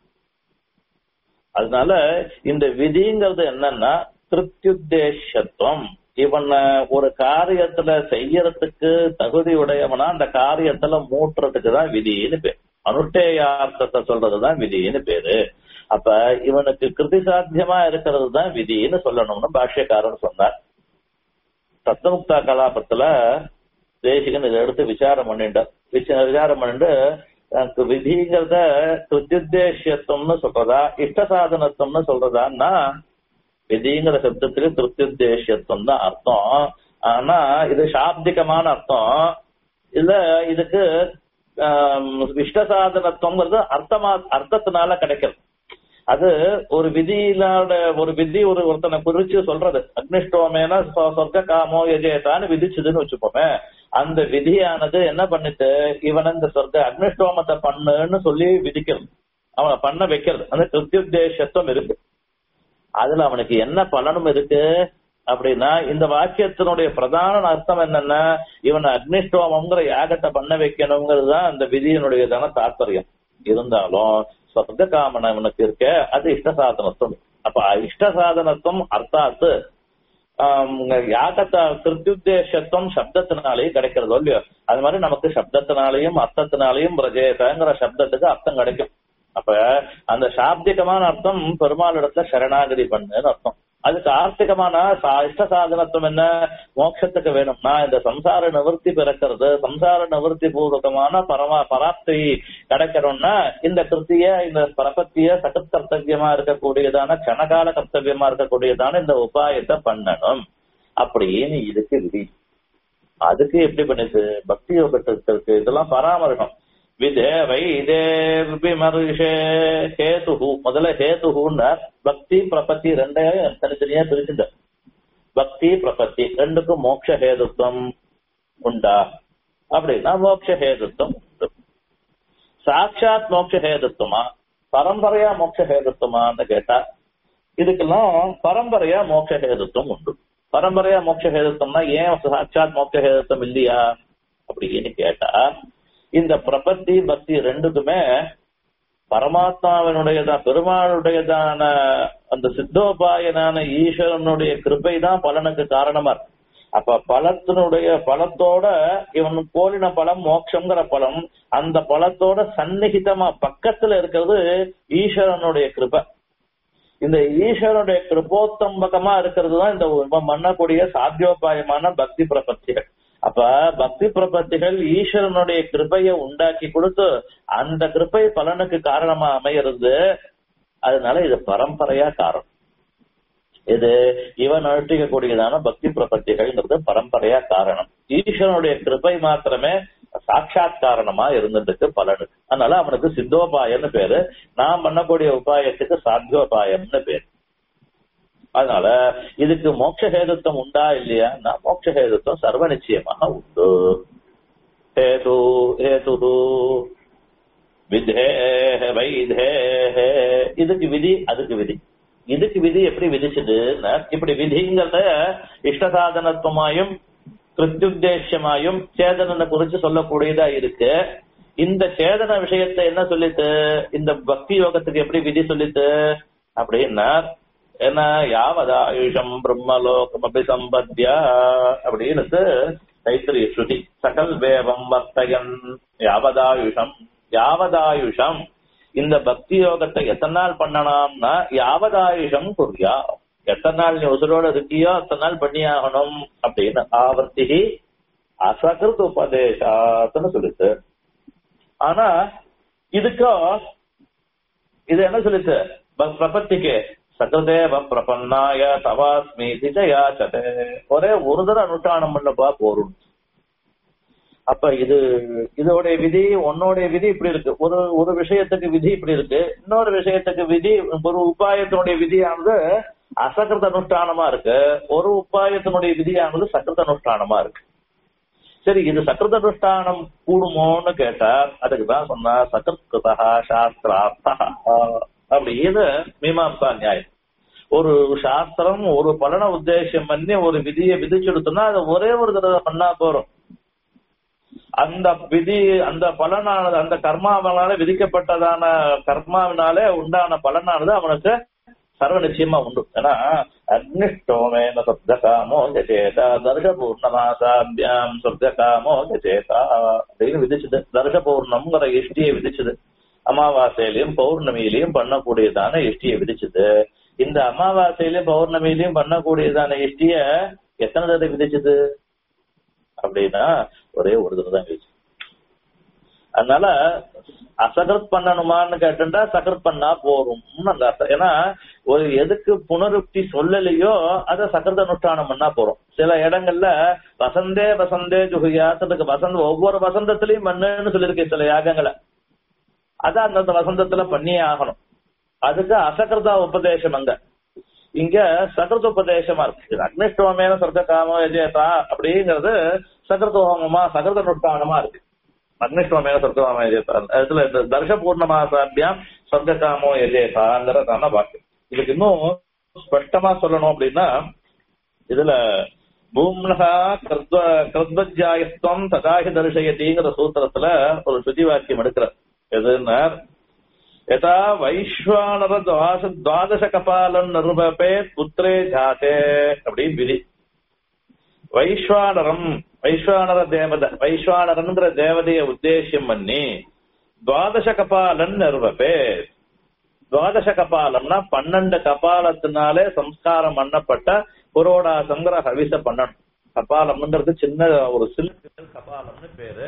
அதனால இந்த விதிங்கிறது என்னன்னா திருப்தியுத்தேசத்துவம் இவன் ஒரு காரியத்துல செய்யறதுக்கு தகுதி உடையவனா அந்த காரியத்துல மூட்டுறதுக்கு தான் விதின்னு பேர் அனுஷ்டேயார்த்தத்தை சொல்றதுதான் விதின்னு பேரு அப்ப இவனுக்கு கிருதி சாத்தியமா இருக்கிறது தான் விதின்னு சொல்லணும்னு பாஷ்யக்காரன் சொன்னார் தத்துவமுக்தா கலாபத்துல தேசிகன் இதை எடுத்து விசாரம் பண்ணிட்டார் விச- விசாரம் பண்ணிட்டு எனக்கு விதிங்கிறத கிருத்தியுத்தேசியத்துவம்னு சொல்றதா இஷ்ட சாதனத்துவம்னு சொல்றதான்னா விதிங்கிற சப்தத்துக்கு கிருத்தியுத்தேசியத்துவம் தான் அர்த்தம் ஆனா இது சாப்திகமான அர்த்தம் இல்ல இதுக்கு ஆம், இஷ்ட சாதனத்துவங்கிறது அர்த்தமா அர்த்தத்தினால கிடைக்கிறது அது ஒரு விதியிலோட ஒரு விதி ஒரு ஒருத்தனை குறிச்சு சொல்றது அக்னிஷ்டோமேன சொ- சொர்க்க காமோ எஜேதான்னு விதிச்சுதுன்னு வச்சுப்போமே அந்த விதியானது என்ன பண்ணுது இவன் இந்த சொர்க்க அக்னிஷ்டோமத்தை பண்ணுன்னு சொல்லி விதிக்கிறது அவனை பண்ண வைக்கிறது அந்த கிருத்தியுத்தேசத்துவம் இருக்கு அதுல அவனுக்கு என்ன பலனும் இருக்கு அப்படின்னா இந்த வாக்கியத்தினுடைய பிரதான அர்த்தம் என்னன்னா இவன் அக்னிஷ்டோமங்கிற யாகத்தை பண்ண வைக்கணுங்கிறது தான் அந்த விதியினுடையதான தாற்பயம் இருந்தாலும் சொர்க்க காமனவனுக்கு இருக்க அது இஷ்ட சாதனத்துவம் அப்ப இஷ்ட சாதனத்துவம் அர்த்தாத்து யாகத்த கிருத்தியுத்தேசத்துவம் சப்தத்தினாலேயும் கிடைக்கிறதோ இல்லையோ அது மாதிரி நமக்கு சப்தத்தினாலையும் அர்த்தத்தினாலையும் பிரஜேதங்கிற சப்தத்துக்கு அர்த்தம் கிடைக்கும் அப்ப அந்த சாப்திகமான அர்த்தம் பெருமாள் இடத்துல சரணாகதி பண்ணுன்னு அர்த்தம் அதுக்கு ஆர்த்திகமான இஷ்ட சாதனத்துவம் என்ன மோட்சத்துக்கு வேணும்னா இந்த சம்சார நிவர்த்தி பிறக்கிறது சம்சார நிவர்த்தி பூர்வகமான பரமா பராப்தி கிடைக்கணும்னா இந்த கிருத்திய இந்த பிரபத்திய சகத் கர்த்தவியமா இருக்கக்கூடியதான கணகால கர்த்தவியமா இருக்கக்கூடியதான இந்த உபாயத்தை பண்ணணும் அப்படின்னு இதுக்கு விதி அதுக்கு எப்படி பண்ணுச்சு பக்தி யோகத்திற்கு இதெல்லாம் பராமரிக்கும் விதே வைதேர்பிமருஷே ஹேதுஹு முதல்ல ஹேதுஹுன்னா பக்தி பிரபத்தி ரெண்டையும் தனித்தனியா பிரிச்சுட்ட பக்தி பிரபத்தி ரெண்டுக்கும் மோட்ச ஹேதுத்வம் உண்டா அப்படின்னா மோட்ச ஹேதுத்வம் உண்டு சாட்சாத் மோட்ச ஹேதுத்வமா பரம்பரையா மோட்ச ஹேதுத்வமான்னு கேட்டா இதுக்கெல்லாம் பரம்பரையா மோட்ச ஹேதுத்வம் உண்டு பரம்பரையா மோட்ச ஹேதுத்வம்னா ஏன் சாட்சாத் மோட்ச ஹேதுத்வம் இல்லையா அப்படின்னு கேட்டா இந்த பிரபத்தி பக்தி ரெண்டுக்குமே பரமாத்மாவினுடையதான் பெருமாளுடையதான அந்த சித்தோபாயனான ஈஸ்வரனுடைய கிருபை தான் பலனுக்கு காரணமா இருக்கு அப்ப பலத்தினுடைய பலத்தோட இவன் கோலின பலம் மோட்சங்கிற பலம் அந்த பலத்தோட சந்நிகிதமா பக்கத்துல இருக்கிறது ஈஸ்வரனுடைய கிருபை இந்த ஈஸ்வரனுடைய கிருபோத்தம்பகமா இருக்கிறது தான் இந்த மன்னக்கூடிய சாத்தியோபாயமான பக்தி பிரபத்திகள் அப்ப பக்தி பிரபத்திகள் ஈஸ்வரனுடைய கிருபையை உண்டாக்கி கொடுத்து அந்த கிருபை பலனுக்கு காரணமா அமையிறது அதனால இது பரம்பரையா காரணம் இது இவன் அழுத்திக்கக்கூடியதான பக்தி பிரபத்திகள்ங்கிறது பரம்பரையா காரணம் ஈஸ்வரனுடைய கிருபை மாத்திரமே சாட்சாத் காரணமா இருந்ததுக்கு பலனுக்கு அதனால அவனுக்கு சித்தோபாயம்னு பேரு நான் பண்ணக்கூடிய உபாயத்துக்கு சாத்தியோபாயம்னு பேரு அதனால இதுக்கு மோட்ச ஹேதுத்தம் உண்டா இல்லையா நான் மோட்ச ஹேதுத்தம் சர்வ நிச்சயமாக உண்டு ஹேது ஹேது விதே வைதே இதுக்கு விதி அதுக்கு விதி இதுக்கு விதி எப்படி விதிச்சதுன்னா இப்படி விதிங்கிறத இஷ்ட சாதனத்துவமாயும் கிருத்யுத்தேசியமாயும் சேதனனை குறிச்சு சொல்லக்கூடியதா இருக்கு இந்த சேதன விஷயத்தை என்ன சொல்லித்து இந்த பக்தி யோகத்துக்கு எப்படி விதி சொல்லித்து அப்படின்னா என்ன யாவதாயுஷம் பிரம்மலோகம் அபி சம்பத்யா அப்படின்னு தைத்திரி ஸ்ருதி சகல் வேவம் வர்த்தகன் யாவதாயுஷம் யாவதாயுஷம் இந்த பக்தி யோகத்தை எத்தனை நாள் பண்ணலாம்னா யாவதாயுஷம் குறியா எத்தனை நாள் நீ உசுரோட இருக்கியோ அத்தனை நாள் பண்ணி ஆகணும் அப்படின்னு ஆவர்த்தி அசகிருத் உபதேசாத்துன்னு சொல்லுது ஆனா இதுக்கும் இது என்ன சொல்லுச்சு பிரபத்திக்கு சகதேவ பிரபன்னாய தவாஸ்மி திஜயாச்சதே ஒரே ஒரு தடவை அனுஷ்டானம் பண்ணப்பா போரும் அப்ப இது இதோடைய விதி உன்னோடைய விதி இப்படி இருக்கு ஒரு ஒரு விஷயத்துக்கு விதி இப்படி இருக்கு இன்னொரு விஷயத்துக்கு விதி ஒரு உபாயத்தினுடைய விதியானது அசகிருத அனுஷ்டானமா இருக்கு ஒரு உபாயத்தினுடைய விதியானது சகிருத அனுஷ்டானமா இருக்கு சரி இது சகிருத அனுஷ்டானம் கூடுமோன்னு கேட்டா அதுக்கு தான் சொன்னா சகிருத்கிருதா சாஸ்திரார்த்தா அப்படின்னு மீமாம்சா நியாயம் ஒரு சாஸ்திரம் ஒரு பலன உத்தேசம் பண்ணி ஒரு விதியை விதிச்சுடுத்தோம்னா அதை ஒரே ஒரு தடவை பண்ணா போறோம் அந்த விதி அந்த பலனானது அந்த கர்மாவனால விதிக்கப்பட்டதான கர்மாவினாலே உண்டான பலனானது அவனுக்கு சர்வ நிச்சயமா உண்டு ஏன்னா அக்னிஷ்டோமேன சொப்தகாமோ கஜேதா தர்ஷ பூர்ணமாசாபியாம் சொப்தகாமோ கஜேதா அப்படின்னு விதிச்சுது தர்ஷ பூர்ணம்ங்கிற இஷ்டியை விதிச்சுது அமாவாசையிலையும் பௌர்ணமியிலையும் பண்ணக்கூடியதான இஷ்டியை விதிச்சுது இந்த அமாவாசையிலையும் பௌர்ணமியிலையும் பண்ணக்கூடியதான இஷ்டிய எத்தனை தடவை விதிச்சது அப்படின்னா ஒரே ஒரு தடவை தான் விதிச்சு அதனால அசகர்த் பண்ணணுமான்னு கேட்டுட்டா சகர்த் பண்ணா போறோம்னு அந்த அர்த்தம் ஏன்னா ஒரு எதுக்கு புனருக்தி சொல்லலையோ அதை சகர்த அனுஷ்டானம் பண்ணா போறோம் சில இடங்கள்ல வசந்தே வசந்தே ஜுகுயாத்துக்கு வசந்த ஒவ்வொரு வசந்தத்திலையும் பண்ணுன்னு சொல்லியிருக்கேன் சில யாகங்களை அதான் அந்தந்த வசந்தத்துல பண்ணியே ஆகணும் அதுக்கு அசகிருதா உபதேசம் அங்க இங்க சகிருத உபதேசமா இருக்கு அக்னிஷ்டோமேன சொர்க்க காமோ எஜேதா அப்படிங்கிறது சகிருத ஹோமமா சகிருத அனுஷ்டானமா இருக்கு அக்னிஷ்டோமேன சொர்க்க காமோ எஜேதா இதுல இந்த தர்ஷ பூர்ணமாசாபியாம் சொர்க்க காமோ எஜேதாங்கிறதான வாக்கு இதுக்கு இன்னும் ஸ்பஷ்டமா சொல்லணும் அப்படின்னா இதுல பூம்னகா கிருத்வஜாயஸ்தம் ததாகி தரிசயத்திங்கிற சூத்திரத்துல ஒரு சுதி வாக்கியம் எடுக்கிறார் எதுன்னா யதா வைஸ்வானர துவாச துவாதச கபாலம் நிருபபே புத்திரே ஜாதே அப்படின்னு விதி வைஸ்வானரம் வைஸ்வானர தேவத வைஸ்வானரங்கிற தேவதைய உத்தேசியம் பண்ணி துவாதச கபாலன் நிருபபே துவாதச கபாலம்னா பன்னெண்டு கபாலத்தினாலே சம்ஸ்காரம் பண்ணப்பட்ட புரோடாசங்கிற ஹவிச பண்ணணும் கபாலம்ங்கிறது சின்ன ஒரு சிலுக்கு கபாலம்னு பேரு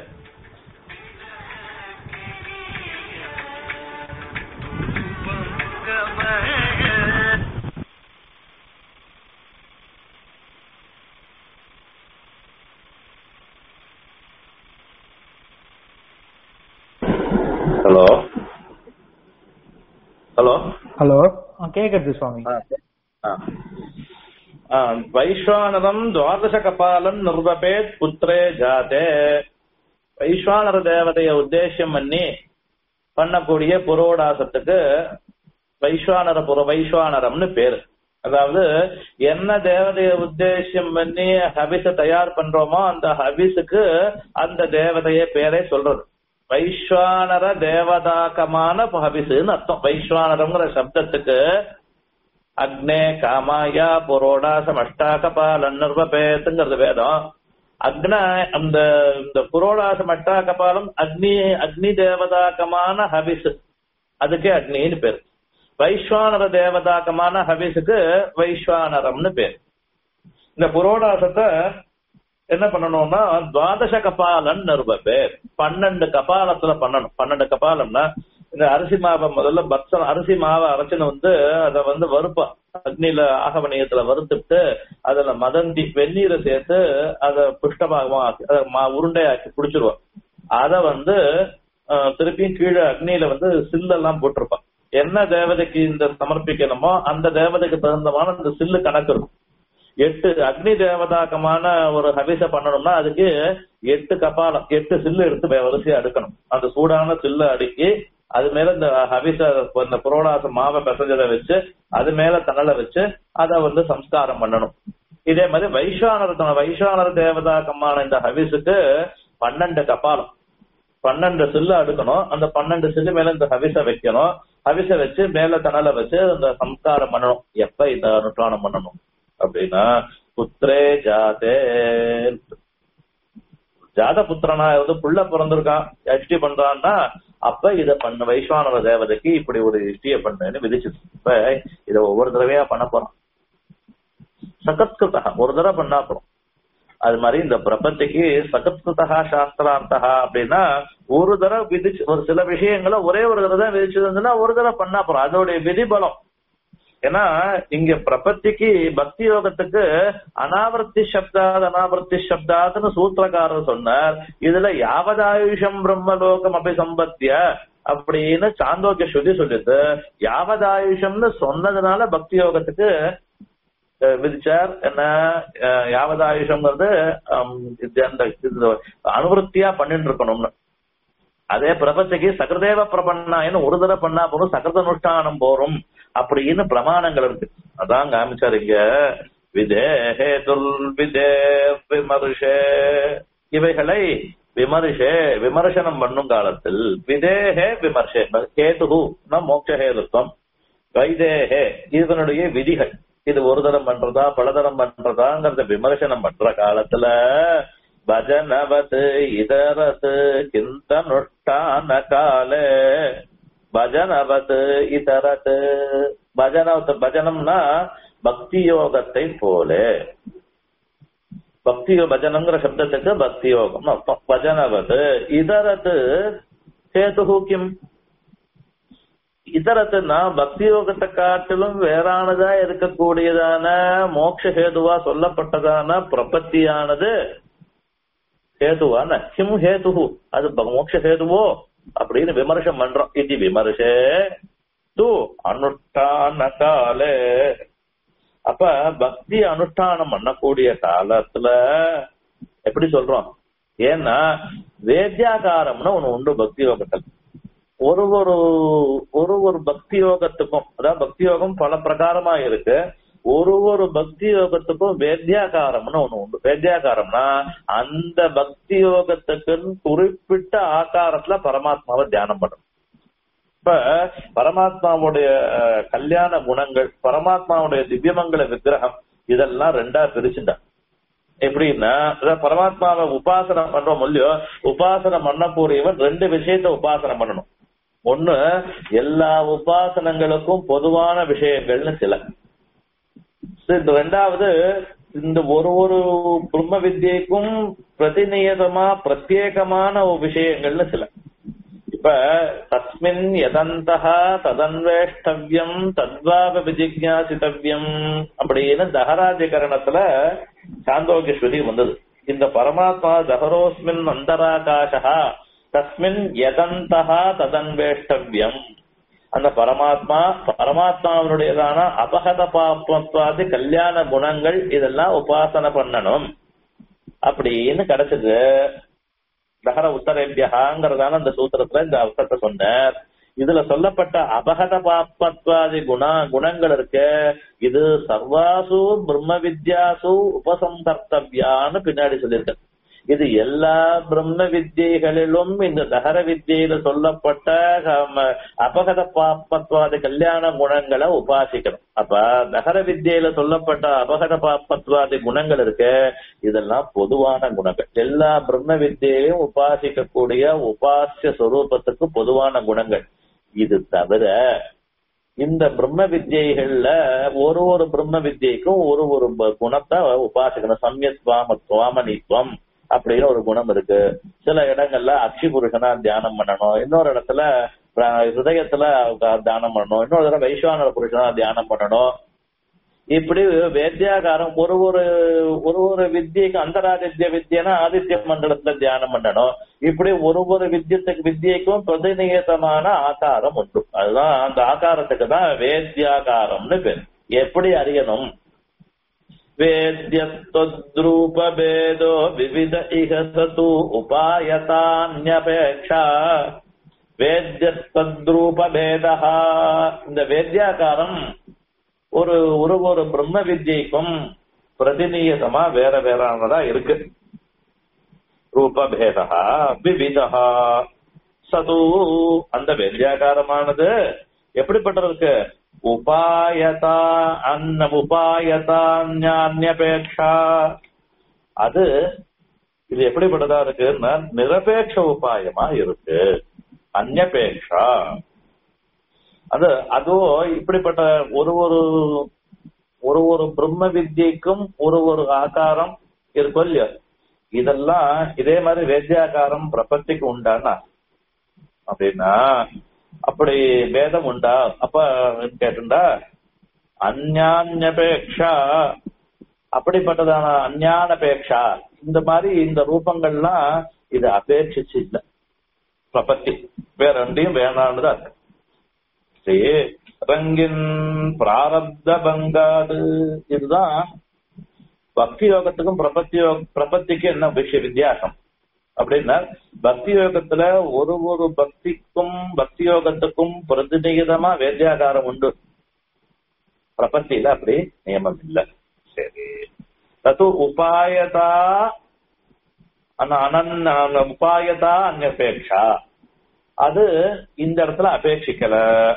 ஹலோ ஹலோ ஹலோ கேக்குது சுவாமி வைஸ்வானரம் துவாதச கபாலம் நிர்வபேத் புத்திரே ஜாதே வைஸ்வானர தேவதைய உத்தேசியம் பண்ணி பண்ணக்கூடிய புரோடாசத்துக்கு வைஸ்வானர புற வைஸ்வானரம்னு பேரு அதாவது என்ன தேவதைய உத்தேசியம் பண்ணி ஹபிஸ தயார் பண்றோமோ அந்த ஹபிஸுக்கு அந்த தேவதைய பேரே சொல்றது வைஸ்வானர தேவதாக்கமான ஹபிசுன்னு அர்த்தம் வைஸ்வானரம்ங்கிற சப்தத்துக்கு அக்னே காமாயா புரோடாசம் அஷ்டாகபால நிர்வபேத்துங்கிறது வேதம் அக்ன அந்த இந்த புரோடாசம் அஷ்டாகபாலம் அக்னி அக்னி தேவதாக்கமான ஹபிஸ் அதுக்கே அக்னின்னு பேர் வைஸ்வானர தேவதாக்கமான ஹபிஸுக்கு வைஸ்வானரம்னு பேர் இந்த புரோடாசத்தை என்ன பண்ணணும்னா துவாதச கபாலன் நிருப பேர் பன்னெண்டு கபாலத்துல பண்ணணும் பன்னெண்டு கபாலம்னா இந்த அரிசி மாவை முதல்ல பக்சம் அரிசி மாவை அரைச்சுன்னு வந்து அதை வந்து வறுப்பா அக்னியில ஆகவணியத்துல வறுத்துட்டு அதுல மதந்தி வெந்நீரை சேர்த்து அதை புஷ்டபாகமா ஆக்கி அதை மா உருண்டையாக்கி குடிச்சிருவோம் அதை வந்து திருப்பியும் கீழே அக்னியில வந்து சில்லெல்லாம் போட்டிருப்பான் என்ன தேவதைக்கு இந்த சமர்ப்பிக்கணுமோ அந்த தேவதைக்கு தகுந்தமான இந்த சில்லு கணக்கு இருக்கும் எட்டு அக்னி தேவதாக்கமான ஒரு ஹவிச பண்ணணும்னா அதுக்கு எட்டு கபாலம் எட்டு சில்லு எடுத்து வரிசையா அடுக்கணும் அந்த சூடான சில்ல அடுக்கி அது மேல இந்த ஹவிச இந்த புரோடாச மாவை பிசைஞ்சதை வச்சு அது மேல தணலை வச்சு அதை வந்து சம்ஸ்காரம் பண்ணணும் இதே மாதிரி வைஸ்வானர் வைஸ்வானர் தேவதாக்கமான இந்த ஹவிஸுக்கு பன்னெண்டு கபாலம் பன்னெண்டு சில்லு அடுக்கணும் அந்த பன்னெண்டு சில்லு மேல இந்த ஹவிச வைக்கணும் ஹவிச வச்சு மேல தணலை வச்சு அந்த சம்ஸ்காரம் பண்ணணும் எப்ப இந்த அனுஷ்டானம் பண்ணணும் அப்படின்னா புத்திரே ஜாதே ஜாத புத்திரனா இருந்து புள்ள பிறந்திருக்கான் இஷ்டி பண்றான்னா அப்ப இத பண்ண வைஸ்வானவ தேவதைக்கு இப்படி ஒரு இஷ்டிய பண்ணுன்னு விதிச்சு இப்ப இத ஒவ்வொரு தடவையா பண்ண போறோம் சகத்கிருதா ஒரு தடவை பண்ணா போறோம் அது மாதிரி இந்த பிரபத்திக்கு சகத்கிருதா சாஸ்திரார்த்தா அப்படின்னா ஒரு தடவை விதிச்சு ஒரு சில விஷயங்களை ஒரே ஒரு தடவை தான் விதிச்சதுன்னா ஒரு தடவை பண்ணா போறோம் அதோடைய விதிபலம் ஏன்னா இங்க பிரபத்திக்கு பக்தி யோகத்துக்கு அனாவர்த்தி சப்தாத் அனாவர்த்தி சப்தாத்னு சூத்திரக்காரர் சொன்னார் இதுல யாவதாயுஷம் பிரம்மலோகம் அப்படி சம்பத்திய அப்படின்னு சாந்தோக்கிய ஸ்ருதி சொல்லிட்டு யாவதாயுஷம்னு சொன்னதுனால பக்தி யோகத்துக்கு விதிச்சார் என்ன யாவதாயுஷம்ங்கிறது அந்த அனுவருத்தியா பண்ணிட்டு இருக்கணும்னு அதே பிரபத்திக்கு சகதேவ பிரபன்னாயின்னு ஒரு தடவை பண்ணா போறோம் சகத அனுஷ்டானம் போறோம் அப்படின்னு பிரமாணங்கள் இருக்கு அதான் காமிச்சார் இங்க விதேஹே துல் விதே விமர்ஷே இவைகளை விமர்ஷே விமர்சனம் பண்ணும் காலத்தில் விதேஹே விமர்ஷே கேது மோட்சஹேதுத்வம் வைதேஹே இதனுடைய விதிகள் இது ஒரு தரம் பண்றதா பலதரம் பண்றதாங்கிறத விமர்சனம் பண்ற காலத்துல பஜனவத் இதரத் கிந்தனுஷ்டான காலே பஜனவத் இதரத் பஜன பஜனம்னா பக்தி யோகத்தை போல பக்தி பஜனம்ங்கிற சப்தத்துக்கு பக்தி யோகம் அர்த்தம் பஜனவது இதரது ஹேது கிம் இதரத்துனா பக்தி யோகத்தை காட்டிலும் வேறானதா இருக்கக்கூடியதான மோட்ச ஹேதுவா சொல்லப்பட்டதான பிரபத்தியானது ஹேதுவான கிம் ஹேது அது மோட்ச ஹேதுவோ அப்படின்னு விமர்சனம் பண்றோம் இது விமர்சே து அனுஷ்டான காலே அப்ப பக்தி அனுஷ்டானம் பண்ணக்கூடிய காலத்துல எப்படி சொல்றோம் ஏன்னா வேத்தியாகாரம்னு ஒண்ணு உண்டு பக்தி யோகத்தில் ஒரு ஒரு ஒரு ஒரு பக்தி யோகத்துக்கும் அதாவது பக்தி யோகம் பல பிரகாரமா இருக்கு ஒரு ஒரு பக்தி யோகத்துக்கும் வேத்தியாகாரம்னு ஒண்ணு உண்டு வேத்தியாகாரம்னா அந்த பக்தி யோகத்துக்கு குறிப்பிட்ட ஆகாரத்துல பரமாத்மாவை தியானம் பண்ணணும் இப்ப பரமாத்மாவுடைய அஹ், கல்யாண குணங்கள் பரமாத்மாவுடைய திவ்யமங்கல விக்கிரகம் இதெல்லாம் ரெண்டா பிரிச்சுட்டான் எப்படின்னா அதாவது பரமாத்மாவை உபாசனை பண்றோம் இல்லையோ உபாசனை பண்ணக்கூடியவன் ரெண்டு விஷயத்த உபாசனை பண்ணணும் ஒண்ணு எல்லா உபாசனங்களுக்கும் பொதுவான விஷயங்கள்னு சில இந்த ரெண்டாவது இந்த ஒரு ஒரு பிரம்ம வித்யைக்கும் பிரதிநியதமா பிரத்யேகமான ஒரு விஷயங்கள்னு சில இப்ப தஸ்மின் எதந்தா ததன்வேஷ்டவ்யம் தத்வாப விஜிஜாசித்தவ்யம் அப்படின்னு தகராஜகரணத்துல சாந்தோகேஸ்வரி வந்தது இந்த பரமாத்மா தஹரோஸ்மின் அந்தராகாஷா தஸ்மின் எதந்தா ததன்வேஷ்டவ்யம் அந்த பரமாத்மா பரமாத்மாவினுடையதான அபகத பாப்பத்வாதி கல்யாண குணங்கள் இதெல்லாம் உபாசனை பண்ணணும் அப்படின்னு கிடைச்சது தகர உத்தரேபியகாங்கிறதான அந்த சூத்திரத்துல இந்த அர்த்தத்தை சொன்னார் இதுல சொல்லப்பட்ட அபகத பாப்பத்வாதி குண குணங்கள் இருக்கு இது சர்வாசு பிரம்ம வித்யாசு உபசம்கர்த்தவ்யான்னு பின்னாடி சொல்லியிருக்க இது எல்லா பிரம்ம வித்தியைகளிலும் இந்த தகர வித்தியில சொல்லப்பட்ட ஹம், அபகத பாப்பத்வாதி கல்யாண குணங்களை உபாசிக்கணும் அப்ப தகர வித்தியில சொல்லப்பட்ட அபகத பாப்பத்வாதி குணங்கள் இருக்கு இதெல்லாம் பொதுவான குணங்கள் எல்லா பிரம்ம வித்தியையும் உபாசிக்கக்கூடிய உபாசிய சொரூபத்துக்கு பொதுவான குணங்கள் இது தவிர இந்த பிரம்ம வித்யைகள்ல ஒரு ஒரு பிரம்ம வித்யைக்கும் ஒரு ஒரு ப- குணத்தை உபாசிக்கணும் சம்யத் சுவாம சுவாமணித்துவம் அப்படின்னு ஒரு குணம் இருக்கு சில இடங்கள்ல அக்ஷி புருஷனா தியானம் பண்ணணும் இன்னொரு இடத்துல பிர- ஹிருதயத்துல தியானம் பண்ணணும் இன்னொரு இடத்துல வைஸ்வானர புருஷனா தியானம் பண்ணணும் இப்படி வேத்தியாகாரம் ஒரு ஒரு ஒரு ஒரு வித்தியைக்கு அந்தராதித்ய வித்தியனா ஆதித்ய மண்டலத்துல தியானம் பண்ணணும் இப்படி ஒரு ஒரு வித்தியத்துக்கு வித்தியைக்கும் பிரதிநியதமான ஆகாரம் உண்டு அதுதான் அந்த ஆகாரத்துக்கு தான் வேத்தியாகாரம்னு பேர் எப்படி அறியணும் வேத்யத்வத்ரூபபேதோ விவித இக சது உபாயதான்யபேக்ஷா வேத்யத்வத்ரூபபேதா இந்த வேத்யாகாரம் ஒரு ஒரு ஒரு பிரம்ம வித்யைக்கும் பிரதிநியதமா வேற வேறானதா இருக்கு ரூபபேதா விவிதா சது அந்த வேத்யாகாரமானது எப்படிப்பட்டது இருக்கு உபாயதா அன்ன உபாயதா ஞான்யபேக்ஷா அது இது எப்படிப்பட்டதா இருக்குன்னா நிரபேட்ச உபாயமா இருக்கு அந்நபேக்ஷா அது அதுவும் இப்படிப்பட்ட ஒரு ஒரு ஒரு ஒரு பிரம்ம வித்யைக்கும் ஒரு ஒரு ஆகாரம் இருக்கும் இல்லையா இதெல்லாம் இதே மாதிரி வேத்தியாகாரம் பிரபத்திக்கு உண்டானா அப்படின்னா அப்படி வேதம் உண்டா அப்ப கேட்டுண்டா அந்யான்யபேக்ஷா அப்படிப்பட்டதான அஞ்ஞானபேக்ஷா இந்த மாதிரி இந்த ரூபங்கள்லாம் இது அபேட்சிச்சு இல்ல பிரபத்தி வேற ரெண்டையும் வேணான்னு இருக்கு சரி ரங்கின் பிராரப்த பங்காது இதுதான் பக்தி யோகத்துக்கும் பிரபத்தி யோக பிரபத்திக்கு என்ன விஷய வித்தியாசம் அப்படின்னா பக்தி யோகத்துல ஒரு ஒரு பக்திக்கும் பக்தி யோகத்துக்கும் பிரதிநிகிதமா வேத்தியாகாரம் உண்டு பிரபத்தியில அப்படி நியமம் இல்ல சரி தத்து உபாயதா அனன் உபாயதா அந்நபேட்சா அது இந்த இடத்துல அபேட்சிக்கல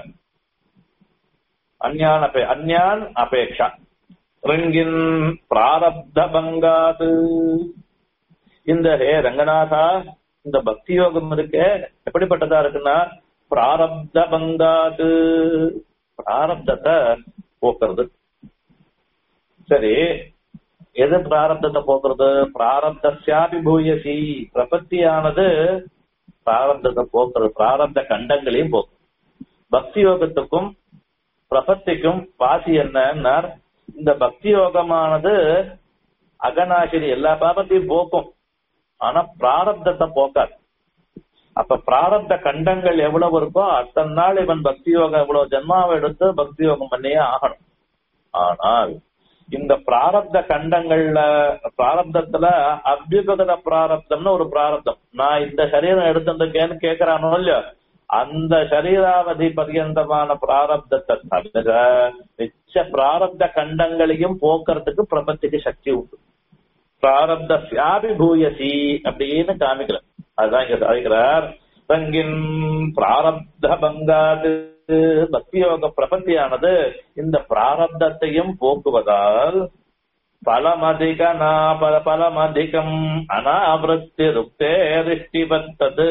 அஞ்ஞான் அபே அஞ்ஞான் அபேட்சா ரங்கின் பிராரப்த பங்காது இந்த ஹே ரங்கநாதா இந்த பக்தி யோகம் இருக்கு எப்படிப்பட்டதா இருக்குன்னா பிராரப்த பங்காது பிராரப்தத்தை போக்குறது சரி எது பிராரப்தத்தை போக்குறது பிராரப்தியாபி பூயசி பிரபத்தியானது பிராரப்தத்தை போக்குறது பிராரப்த கண்டங்களையும் போக்கும் பக்தி யோகத்துக்கும் பிரபத்திக்கும் பாசி என்னன்னா இந்த பக்தி யோகமானது அகநாசினி எல்லா பாபத்தையும் போக்கும் ஆனா பிராரப்தத்தை போக்காது அப்ப பிராரப்த கண்டங்கள் எவ்வளவு இருக்கோ அத்தனை நாள் இவன் பக்தி யோகம் எவ்வளவு ஜென்மாவை எடுத்து பக்தி யோகம் பண்ணியே ஆகணும் ஆனால் இந்த பிராரப்த கண்டங்கள்ல பிராரப்தத்துல அபியுகத பிராரப்தம்னு ஒரு பிராரப்தம் நான் இந்த சரீரம் எடுத்துருக்கேன்னு கேக்குறானோ இல்லையோ அந்த சரீராவதி பர்யந்தமான பிராரப்தத்தை தவிர மிச்ச பிராரப்த கண்டங்களையும் போக்குறதுக்கு பிரபத்திக்கு சக்தி உண்டு பிராரப்த சியாபி பூயசி அப்படின்னு காமிக்கிறார் அதுதான் இங்க சாதிக்கிறார் தங்கின் பிராரப்த பங்காது பக்தியோக பிரபத்தியானது இந்த பிராரப்தத்தையும் போக்குவதால் பலமதிக பல பலமதிகம் அனாவிருத்தி ருக்தே திருஷ்டிபத்தது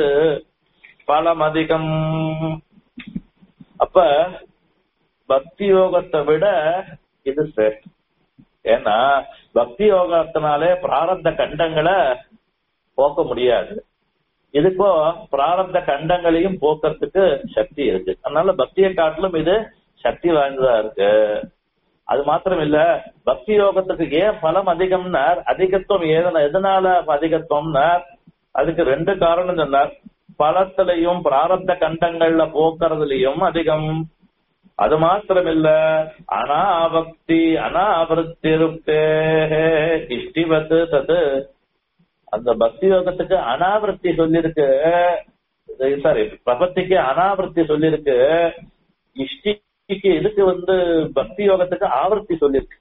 பலமதிகம் அப்ப பக்தி யோகத்தை விட இது சிரேஷ்டம் ஏன்னா பக்தி யோகத்தினாலே பிராரப்த கண்டங்களை போக்க முடியாது இதுக்கோ பிராரப்த கண்டங்களையும் போக்குறதுக்கு சக்தி இருக்கு அதனால பக்தியை காட்டிலும் இது சக்தி வாய்ந்ததா இருக்கு அது மாத்திரம் இல்ல பக்தி யோகத்துக்கு ஏன் பலம் அதிகம்னார் அதிகத்துவம் ஏதன எதனால அதிகத்துவம்னார் அதுக்கு ரெண்டு காரணம் சொன்னார் பலத்திலையும் பிராரப்த கண்டங்கள்ல போக்குறதுலயும் அதிகம் அது மாத்திரம் இல்ல அனாபக்தி அனாவிருத்தி இஷ்டிவத்து தது அந்த பக்தி யோகத்துக்கு அனாவிருத்தி சொல்லிருக்கு சாரி பிரபத்திக்கு அனாவிருத்தி சொல்லிருக்கு இஷ்டிக்கு இதுக்கு வந்து பக்தி யோகத்துக்கு ஆவர்த்தி சொல்லிருக்கு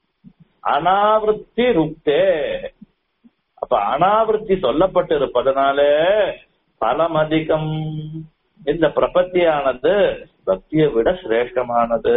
அனாவிருத்தி ருக்தே அப்ப அனாவிருத்தி சொல்லப்பட்டு இருப்பதனால பலம் அதிகம் இந்த பிரபத்தியானது பக்தியை விட சிரேஷ்டமானது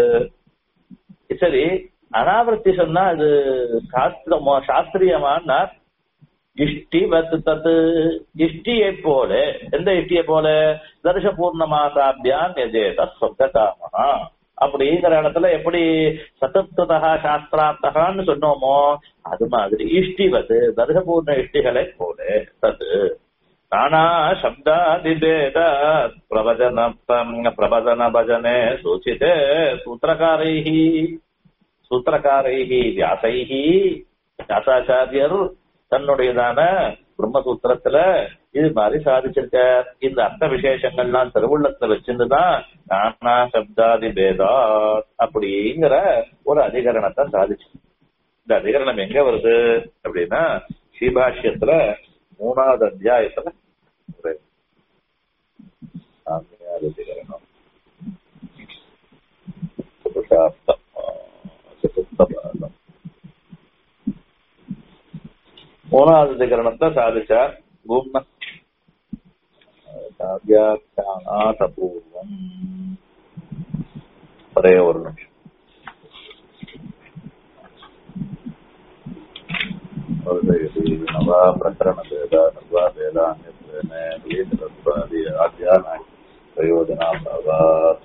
சரி அனாவிருத்தி சொன்னா அது சாஸ்திரமோ சாஸ்திரியமான இஷ்டி வத்து தத்து இஷ்டியை போல எந்த இஷ்டியை போல தர்ஷ பூர்ணமாசாபியான் எஜேத சொர்க்ககாமனா அப்படிங்கிற இடத்துல எப்படி சதத்துதா சாஸ்திரார்த்தகான்னு சொன்னோமோ அது மாதிரி இஷ்டிவது தர்ஷபூர்ண இஷ்டிகளை போல தது நானா சப்தாதிபேத பிரவச்சன பிரபதன பஜனே சூச்சிதே சூத்திரகாரைः சூத்திரகாரைः வியாசைः வியாசாச்சாரியர் தன்னுடையதான பிரம்மசூத்திரத்துல இது மாதிரி சாதிச்சிருக்க இந்த அர்த்த விசேஷங்கள்லாம் திருவுள்ளத்துல வச்சிருந்துதான் நானா சப்தாதி பேதா அப்படிங்கிற ஒரு அதிகரணத்தை சாதிச்சு இந்த அதிகரணம் எங்க வருது அப்படின்னா ஸ்ரீபாஷ்யத்துல மூணாவது அத்தியாயத்துல ஒரு நான்காவது அதிகரணம் புருஷார்த்தம் சதுர்த்தபாதம் மூணாவது அதிகரணத்தை சாதிச்சார் பூம்ன சாத்தியாத்யானாதபூர்வம் ஒரே ஒரு நிமிஷம் நவா பிரகரண வேத நவா வேதாந்தி ஆத்தியான பிரயோஜனா பவாத்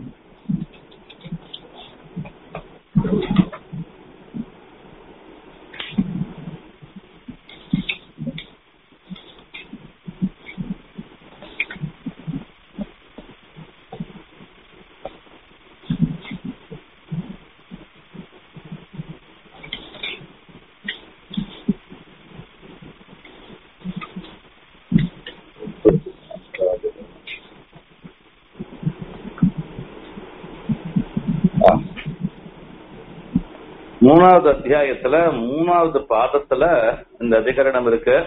மூணாவது அத்தியாயத்துல மூணாவது பாதத்துல இந்த அதிகரணம் இருக்கு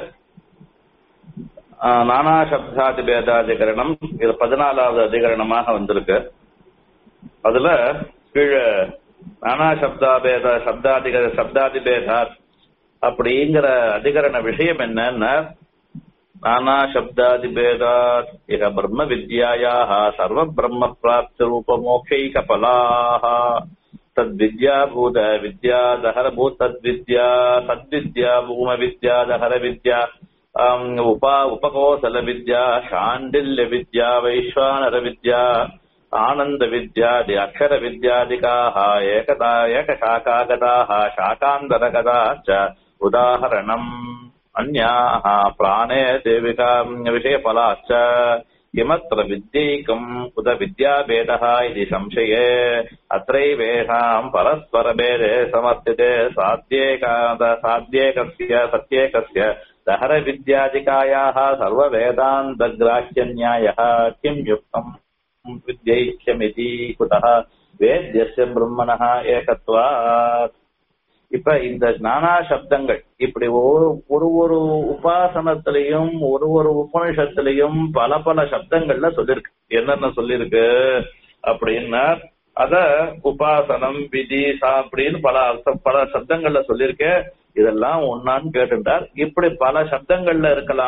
ஆஹ் நானா சப்தாதி பேதாதிகரணம் இது பதினாலாவது அதிகரணமாக வந்திருக்கு அதுல கீழே நானா சப்தாபேத சப்தாதிக சப்தாதி பேதாத் அப்படிங்கிற அதிகரண விஷயம் என்னன்னா நானா சப்தாதி பேதாத் இக பிரம்ம வித்யாயாக சர்வ பிரம்ம பிராப்தி ரூப மோக்ஷைக பலாக तद्विद्याभूत विद्यादहरभूत तद्विद्या तद्विद्या भूम विद्यादहर विद्या उपा उपकोसल विद्या शाण्डिल्य विद्या वैश्वानर विद्या आनन्द विद्यादि अक्षर विद्यादिकाः एकदा एकशाखागताः शाकान्तरगता च उदाहरणम् अन्याः प्राणे देविका विषयफलाश्च किमत्र विद्यैकम् उत विद्याभेदः इति संशये अत्रैवेषाम् परस्परभेदे समर्थिते साध्येकाद साध्येकस्य सत्येकस्य दहरविद्यादिकायाः सर्ववेदान्तग्राह्यन्यायः किम् युक्तम् विद्यैक्यमिति कुतः வேத்யஸ்ய பிரம்மணः ஏகத்வாத் இப்ப இந்த நானா சப்தங்கள் இப்படி ஒரு ஒரு ஒரு உபாசனத்திலையும் ஒரு ஒரு உபனிஷத்திலையும் பல பல சப்தங்கள்ல சொல்லிருக்கு என்னென்ன சொல்லிருக்கு அப்படின்னா அத உபாசனம் விதி சா அப்படின்னு பல அர்த்தம் பல சப்தங்கள்ல சொல்லியிருக்க இதெல்லாம் ஒன்னான்னு கேட்டுட்டார் இப்படி பல சப்தங்கள்ல இருக்கலாம்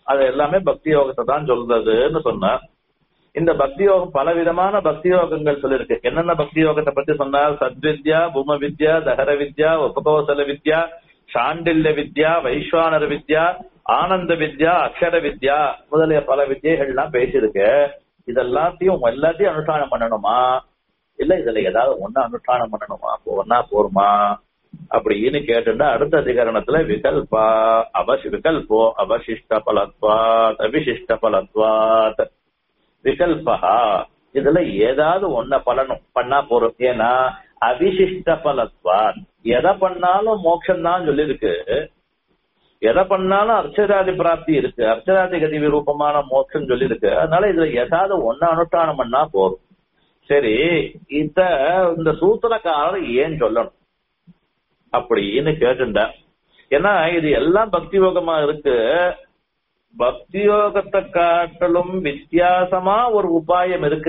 அது எல்லாமே பக்தி யோகத்தை தான் சொல்றதுன்னு சொன்னார் இந்த பக்தி யோகம் பல விதமான பக்தி யோகங்கள் சொல்லிருக்கு என்னென்ன பக்தி யோகத்தை பத்தி சொன்னார் சத்வித்யா பூம வித்யா தகர வித்யா உபகோசல வித்யா சாண்டில்ய வித்யா வைஸ்வானர வித்யா ஆனந்த வித்யா அக்ஷர வித்யா முதலிய பல வித்யைகள்லாம் பேசியிருக்கு இதெல்லாத்தையும் எல்லாத்தையும் அனுஷ்டானம் பண்ணணுமா இல்ல இதுல ஏதாவது ஒண்ணு அனுஷ்டானம் பண்ணணுமா ஒன்னா போருமா அப்படின்னு கேட்டுட்டா அடுத்த அதிகரணத்துல விகல்பா அவசி விகல்போ அவசிஷ்ட பலத்வாத் அவிசிஷ்ட பலத்வாத் விகல்பா இதுல ஏதாவது ஒன்ன பலனும் பண்ணா போறோம் ஏன்னா அவிசிஷ்ட பலத்வான் எதை பண்ணாலும் மோட்சம் தான் சொல்லிருக்கு எதை பண்ணாலும் அர்ச்சராதி பிராப்தி இருக்கு அர்ச்சராதி கதி விரூபமான மோட்சம் சொல்லியிருக்கு அதனால இதுல ஏதாவது ஒன்ன அனுஷ்டானம் பண்ணா போறோம் சரி இத இந்த சூத்திரக்காரர் ஏன் சொல்லணும் அப்படின்னு கேட்டுட்டேன் ஏன்னா இது எல்லாம் பக்தி யோகமா இருக்கு பக்தி யோகத்தை காட்டிலும் வித்தியாசமா ஒரு உபாயம் இருக்கு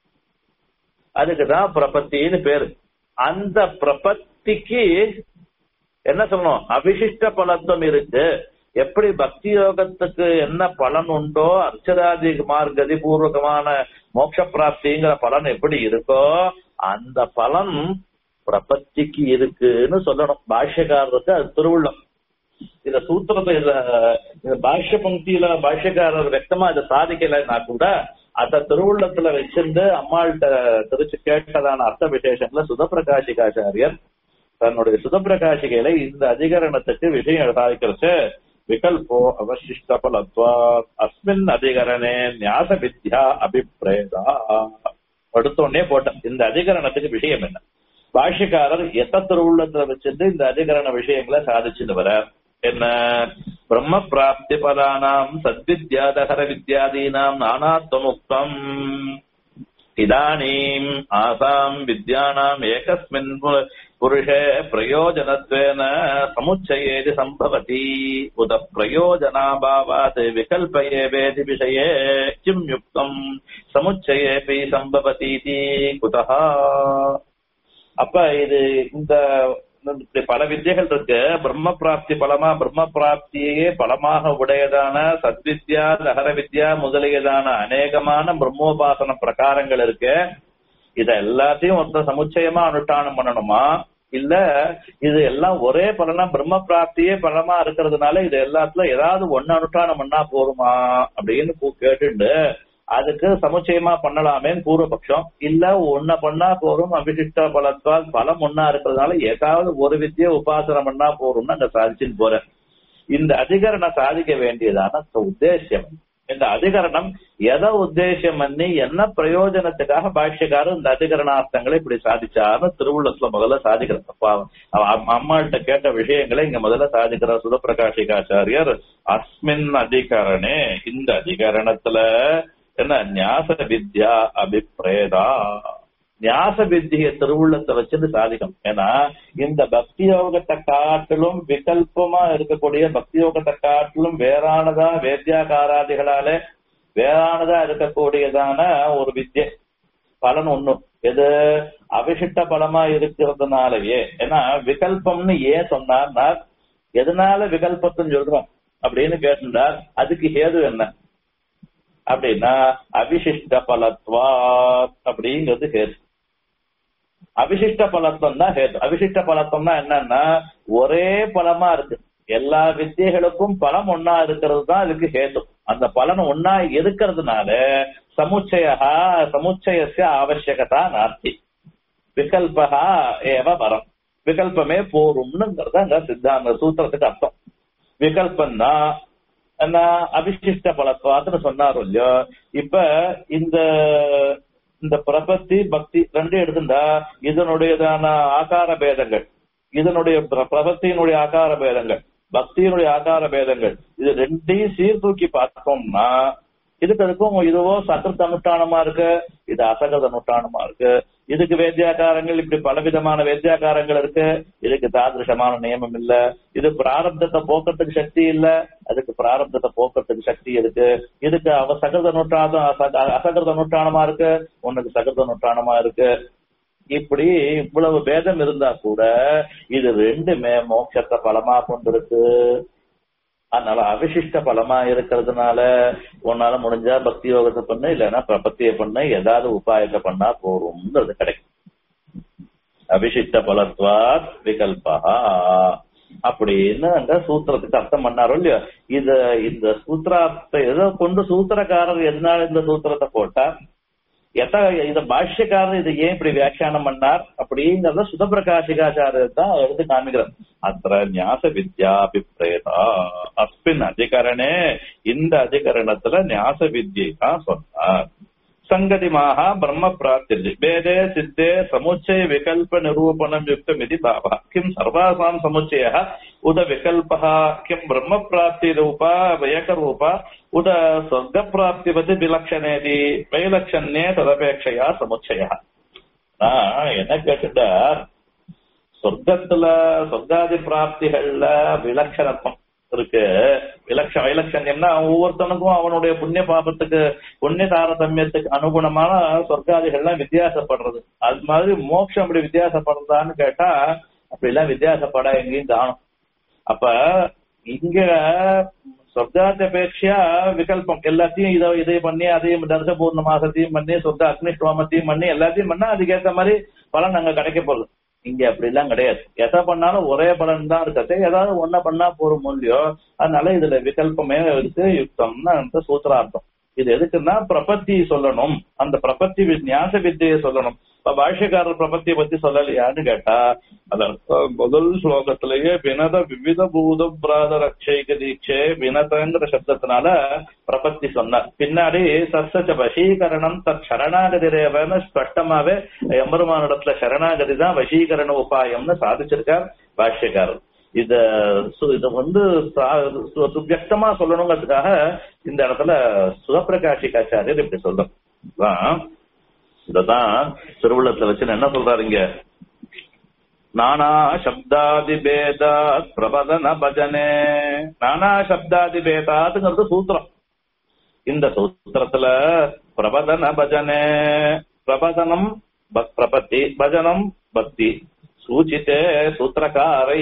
அதுக்குதான் பிரபத்தின்னு பேரு அந்த பிரபத்திக்கு என்ன சொல்லணும் அபிசிஷ்ட பலத்துவம் இருக்கு எப்படி பக்தி யோகத்துக்கு என்ன பலன் உண்டோ அர்ச்சராதி மார்கதி பூர்வகமான மோட்ச பிராப்திங்கிற பலன் எப்படி இருக்கோ அந்த பலன் பிரபத்திக்கு இருக்குன்னு சொல்லணும் பாஷ்யக்காரருக்கு அது திருவுள்ளம் இந்த சூத்திரத்தை இந்த பாஷ்ய பங்கியில பாஷ்யக்காரர் வியக்தமா இதை சாதிக்கலைன்னா கூட அத திருவுள்ளத்துல வச்சிருந்து அம்மாள்கிட்ட திருச்சி கேட்டதான அர்த்த விசேஷங்கள சுதப்பிரகாசிகாச்சாரியர் தன்னுடைய சுதப்பிரகாசிகையில இந்த அதிகரணத்துக்கு விஷயம் சாதிக்கிறது விகல்போ அவசிஷ்ட பலத்வா அஸ்மின் அதிகரணே ஞாச வித்யா அபிப்பிரேதா எடுத்தோடனே போட்டேன் இந்த அதிகரணத்துக்கு விஷயம் என்ன பாஷ்யக்காரர் எத்த திருவுள்ளத்துல வச்சிருந்து இந்த அதிகரண விஷயங்களை சாதிச்சுட்டு வர என்ன பிரம்ம பிராப்தி பதானாம் சத்வித்யாதகர வித்யாதீனாம் நானாத்வமுக்தம் இதானீம் ஆசாம் வித்யானாம் ஏகஸ்மின் புருஷே பிரயோஜனத்வேன சமுச்சயேதி சம்பவதி உத பிரயோஜனாபாவாத் விகல்பயே வேதி விஷயே கிம் யுக்தம் சமுச்சயேபி சம்பவதி குதா அப்ப இது இந்த பல வித்தியைகள் இருக்கு பிரம்ம பிராப்தி பலமா பிரம்ம பிராப்தியே பலமாக உடையதான சத்வித்யா லகர வித்யா முதலியதான அநேகமான பிரம்மோபாசன பிரகாரங்கள் இருக்கு இத எல்லாத்தையும் ஒருத்தர் சமுச்சயமா அனுஷ்டானம் பண்ணணுமா இல்ல இது எல்லாம் ஒரே பலனா பிரம்ம பிராப்தியே பலமா இருக்கிறதுனால இது எல்லாத்துல ஏதாவது ஒன்னு அனுஷ்டானம் பண்ணா போருமா அப்படின்னு கேட்டுண்டு அதுக்கு சமுச்சயமா பண்ணலாமேன்னு பூர்வபக்ஷம் இல்ல ஒன்ன பண்ணா போறோம் அபிஷிஷ்ட பலத்தால் பலம் ஒன்னா இருக்கிறதுனால ஏதாவது ஒரு வித்திய உபாசனம் பண்ணா போறோம்னு அங்க சாதிச்சுன்னு போறேன் இந்த அதிகரணம் சாதிக்க வேண்டியதான உத்தேசியம் இந்த அதிகரணம் எதை உத்தேசம் பண்ணி என்ன பிரயோஜனத்துக்காக பாஷ்யக்காரர் இந்த அதிகரணார்த்தங்களை இப்படி சாதிச்சாருன்னு திருவுள்ளத்துல முதல்ல சாதிக்கிறப்பா அம்மாள்கிட்ட கேட்ட விஷயங்களை இங்க முதல்ல சாதிக்கிறார் சுதப்பிரகாஷிகாச்சாரியர் அஸ்மின் அதிகரணே இந்த அதிகரணத்துல என்ன ஞாச வித்யா அபிப்பிரேதா ஞாச வித்திய திருவுள்ளத்தை வச்சுட்டு சாதிக்கணும் ஏன்னா இந்த பக்தி யோகத்தை காட்டிலும் விகல்பமா இருக்கக்கூடிய பக்தி யோகத்தை காட்டிலும் வேறானதா வேத்தியாகாராதிகளால வேறானதா இருக்கக்கூடியதான ஒரு வித்யை பலன் ஒண்ணும் எது அபிஷிட்ட பலமா இருக்கிறதுனாலயே ஏன்னா விகல்பம்னு ஏன் சொன்னார்னா எதனால விகல்பத்துன்னு சொல்றோம் அப்படின்னு கேட்டிருந்தார் அதுக்கு ஹேது என்ன அப்படின்னா அபிஷிஷ்ட பலத்வா அப்படிங்கிறது ஹேது அபிஷிஷ்ட பலத்துவம் தான் ஹேது அபிஷிஷ்ட பலத்துவம்னா என்னன்னா ஒரே பலமா இருக்கு எல்லா வித்தியைகளுக்கும் பலம் ஒன்னா இருக்கிறது தான் அதுக்கு ஹேது அந்த பலன் ஒன்னா இருக்கிறதுனால சமுச்சய சமுச்சயசிய ஆவசியகதா நாஸ்தி விகல்பா ஏவ வரம் விகல்பமே போரும்னுங்கிறத அந்த சித்தாந்த சூத்திரத்துக்கு அர்த்தம் விகல்பம் தான் என்ன அபிஷிஷ்ட பலத்வாத்துன்னு சொன்னாரோ இல்லையோ இப்ப இந்த இந்த பிரபத்தி பக்தி ரெண்டும் எடுத்துட்டா இதனுடையதான ஆகார பேதங்கள் இதனுடைய பிரபத்தியினுடைய ஆகார பேதங்கள் பக்தியினுடைய ஆகார பேதங்கள் இது ரெண்டையும் சீர்தூக்கி பார்த்தோம்னா இதுக்கு அதுக்கும் இதுவோ சக்கரத்து அனுஷ்டானமா இருக்கு இது அசகத அனுஷ்டானமா இருக்கு இதுக்கு வேத்தியாக்காரங்கள் இப்படி பலவிதமான வேத்தியாக்காரங்கள் இருக்கு இதுக்கு தாதிருஷமான நியமம் இல்ல இது பிராரப்தத்தை போக்குறதுக்கு சக்தி இல்ல அதுக்கு பிராரப்தத்தை போக்குறதுக்கு சக்தி இருக்கு இதுக்கு அவ சகத நூற்றானம் அசகிருத நூற்றானமா இருக்கு உனக்கு சகிருத நூற்றானமா இருக்கு இப்படி இவ்வளவு பேதம் இருந்தா கூட இது ரெண்டுமே மோட்சத்தை பலமா கொண்டிருக்கு அதனால அவிசிஷ்ட பலமா இருக்கிறதுனால உன்னால முடிஞ்சா பக்தி யோகத்தை பண்ணு இல்லைன்னா பிரபத்திய பண்ணு ஏதாவது உபாயத்தை பண்ணா போறோம்ன்றது கிடைக்கும் அபிஷிஷ்ட பலத்வாத் விகல்பா அப்படின்னு அங்க சூத்திரத்துக்கு அர்த்தம் பண்ணாரோ இல்லையோ இத இந்த சூத்திரார்த்த எதை கொண்டு சூத்திரக்காரர் எதனால இந்த சூத்திரத்தை போட்டார் எத்த இத பாஷ்யக்காரர் இதை ஏன் இப்படி வியாக்கியானம் பண்ணார் அப்படிங்கறத சுதப்பிரகாசிகாச்சாரியர் தான் எடுத்து காமிக்கிறார் அத்த ஞாச வித்யா அபிப்பிரேதா அஸ்மின் அதிகரணே இந்த அதிகரணத்துல ஞாச வித்யை தான் சொன்னார் சங்கதிமாக பிரம்ம பிராப்தி வேதே சித்தே சமுச்சய விகல்ப நிரூபணம் யுக்தம் இது பாவ கிம் சர்வாசாம் சமுச்சய உத விகல்ப கிம் பிரம்ம பிராப்தி ரூபா ஏகரூபா உத சொர்க்க பிராப்திவது விலட்சணேதி வைலட்சண்யே ததபேட்சையா சமுச்சய என்ன கேட்டுட்டா சொர்க்கத்துல சொர்க்காதி பிராப்திகள்ல விலட்சணத்துவம் இருக்கு விலட்ச வைலட்சண்யம்னா ஒவ்வொருத்தனுக்கும் அவனுடைய புண்ணிய பாபத்துக்கு புண்ணிய தாரதமியத்துக்கு அனுகுணமான சொர்க்காதிகள்லாம் வித்தியாசப்படுறது அது மாதிரி மோட்சம் அப்படி வித்தியாசப்படுறதான்னு கேட்டா அப்படி எல்லாம் வித்தியாசப்பட எங்கேயும் காணும் அப்ப இங்க சொர்க்காத்த அபேட்சையா விகல்பம் எல்லாத்தையும் இதை இதை பண்ணி அதையும் தர்ச பூர்ணமாசத்தையும் பண்ணி சொர்க்க அக்னிஷ்டோமத்தையும் பண்ணி எல்லாத்தையும் பண்ணா அதுக்கேற்ற மாதிரி பலன் அங்க கிடைக்க போகுது இங்க அப்படி எல்லாம் கிடையாது எதை பண்ணாலும் ஒரே பலன் தான் இருக்கிறது ஏதாவது ஒன்ன பண்ணா போறோம் இல்லையோ அதனால இதுல விகல்பமே இருக்கு யுக்தம்னு அந்த சூத்திரார்த்தம் இது எதுக்குன்னா பிரபத்தி சொல்லணும் அந்த பிரபத்தி ஞாச வித்தியை சொல்லணும் இப்ப பாஷ்யக்காரர் பிரபத்தியை பத்தி சொல்லலையான்னு கேட்டா அத முதல் ஸ்லோகத்திலேயே வினத விவித பூத பிராத ரட்சைக தீட்சே வினதங்கிற சப்தத்தினால பிரபத்தி சொன்னார் பின்னாடி சர்சச்ச வசீகரணம் தத் சரணாகதி ரேவன்னு ஸ்பஷ்டமாவே எம்பெருமானிடத்துல சரணாகதி தான் வசீகரண உபாயம்னு சாதிச்சிருக்கார் பாஷ்யக்காரர் இத இத வந்து சுவியக்தமா சொல்லணுங்கிறதுக்காக இந்த இடத்துல சுகப்பிரகாஷிகாச்சாரியர் இப்படி சொல்றோம் இததான் திருவுள்ளத்துல வச்சு என்ன சொல்றாரு இங்க நானா சப்தாதி பேதாத் பிரபதன பஜனே நானா சப்தாதி பேதாத்துங்கிறது சூத்திரம் இந்த சூத்திரத்துல பிரபதன பஜனே பிரபதனம் பிரபத்தி பஜனம் பக்தி சூச்சித்தே சூத்திரக்காரை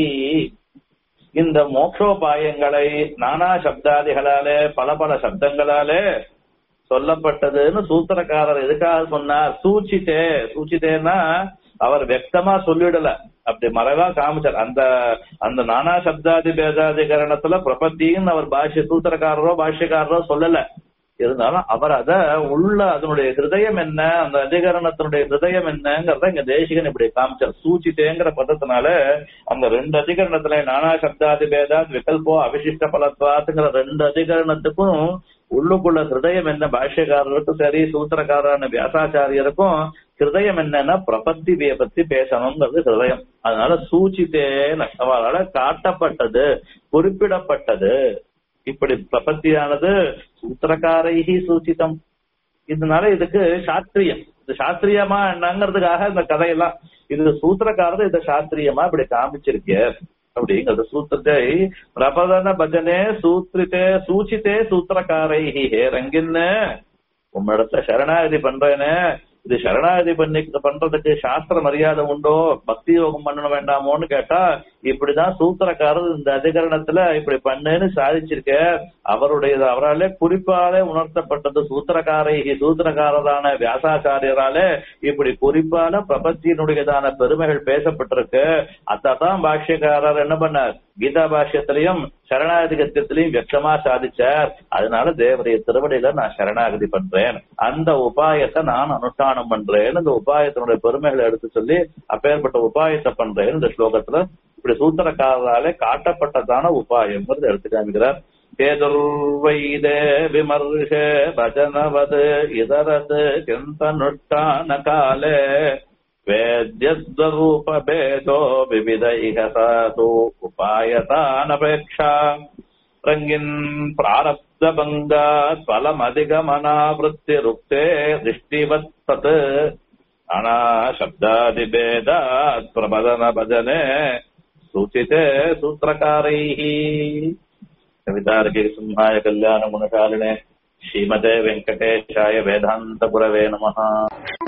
இந்த மோக்ஷோபாயங்களை நானா சப்தாதிகளாலே பல பல சப்தங்களாலே சொல்லப்பட்டதுன்னு சூத்திரக்காரர் எதுக்காக சொன்னார் சூச்சித்தே சூச்சித்தேன்னா அவர் வெக்தமா சொல்லிடல அப்படி மறைவா காமிச்சார் அந்த அந்த நானா சப்தாதி பேதாதிகரணத்துல பிரபத்தின்னு அவர் பாஷ்ய சூத்திரக்காரரோ பாஷ்யக்காரரோ சொல்லல இருந்தாலும் அவர் அத உள்ள அதனுடைய ஹிருதயம் என்ன அந்த அதிகரணத்தினுடைய ஹிருதயம் என்னங்கிறத இங்க தேசிகன் இப்படி காமிச்சார் சூச்சித்தேங்கிற பதத்தினால அந்த ரெண்டு அதிகரணத்துல நானா சப்தாதி பேதாத் விகல்போ அவிசிஷ்ட பலத்வாத்துங்கிற ரெண்டு அதிகரணத்துக்கும் உள்ளுக்குள்ள ஹிருதயம் என்ன பாஷ்யக்காரருக்கும் சரி சூத்திரக்காரரான வியாசாச்சாரியருக்கும் ஹிருதயம் என்னன்னா பிரபத்திவிய பத்தி பேசணுங்கிறது ஹிருதயம் அதனால சூச்சித்தேன அவரால் காட்டப்பட்டது குறிப்பிடப்பட்டது இப்படி பிரபத்தியானது சூத்திரக்காரைஹி சூச்சிதம் இதனால இதுக்கு சாஸ்திரியம் இது சாஸ்திரியமா என்னங்கிறதுக்காக இந்த கதையெல்லாம் இது சூத்திரக்காரர் இதை சாஸ்திரியமா இப்படி காமிச்சிருக்க அப்படிங்கிறது சூத்திரத்தை பிரபதன பஜனே சூத்திரித்தே சூச்சித்தே சூத்திரக்காரைஹி ஹே ரங்கின்னு உம்மிடத்துல சரணாகதி பண்றேனே இது சரணாகதி பண்ணி பண்றதுக்கு சாஸ்திர மரியாதை உண்டோ பக்தி யோகம் பண்ண வேண்டாமோன்னு கேட்டா இப்படிதான் சூத்திரக்காரர் இந்த அதிகரணத்துல இப்படி பண்ணுன்னு சாதிச்சிருக்க அவருடைய அவராலே குறிப்பாலே உணர்த்தப்பட்டது சூத்திரக்காரை சூத்திரக்காரரான வியாசாச்சாரியராலே இப்படி குறிப்பான பிரபத்தியினுடையதான பெருமைகள் பேசப்பட்டிருக்கு அதான் பாஷ்யக்காரர் என்ன பண்ணார் கீதா பாஷ்யத்திலையும் சரணாகதிகத்திலையும் வியக்தமா சாதிச்சார் அதனால தேவரைய திருவடியில நான் சரணாகதி பண்றேன் அந்த உபாயத்தை நான் அனுஷ்டானம் பண்றேன் இந்த உபாயத்தினுடைய பெருமைகளை எடுத்து சொல்லி அப்பேற்பட்ட உபாயத்தை பண்றேன் இந்த ஸ்லோகத்துல இப்படி சூத்திரக்காரராலே காட்டப்பட்டதான உபாயம்ங்கிறது எடுத்து காமிக்கிறார் கேதுர்வைதே விமர்ஷ பஜனவது இதரது கிந்தனுஷ்டான காலே वेद्यस्वरूपभेदो विविध इह साधु उपायतानपेक्षा रङ्गिन् प्रारब्धभङ्गात् फलमधिगमनावृत्तिरुक्ते दृष्टिवत् तत् अनाशब्दादिभेदात् प्रबदनभजने सूचिते सूत्रकारैः कवितार्के सिंहाय कल्याणगुणशालिने श्रीमते वेङ्कटेशाय वेदान्तपुरवे नमः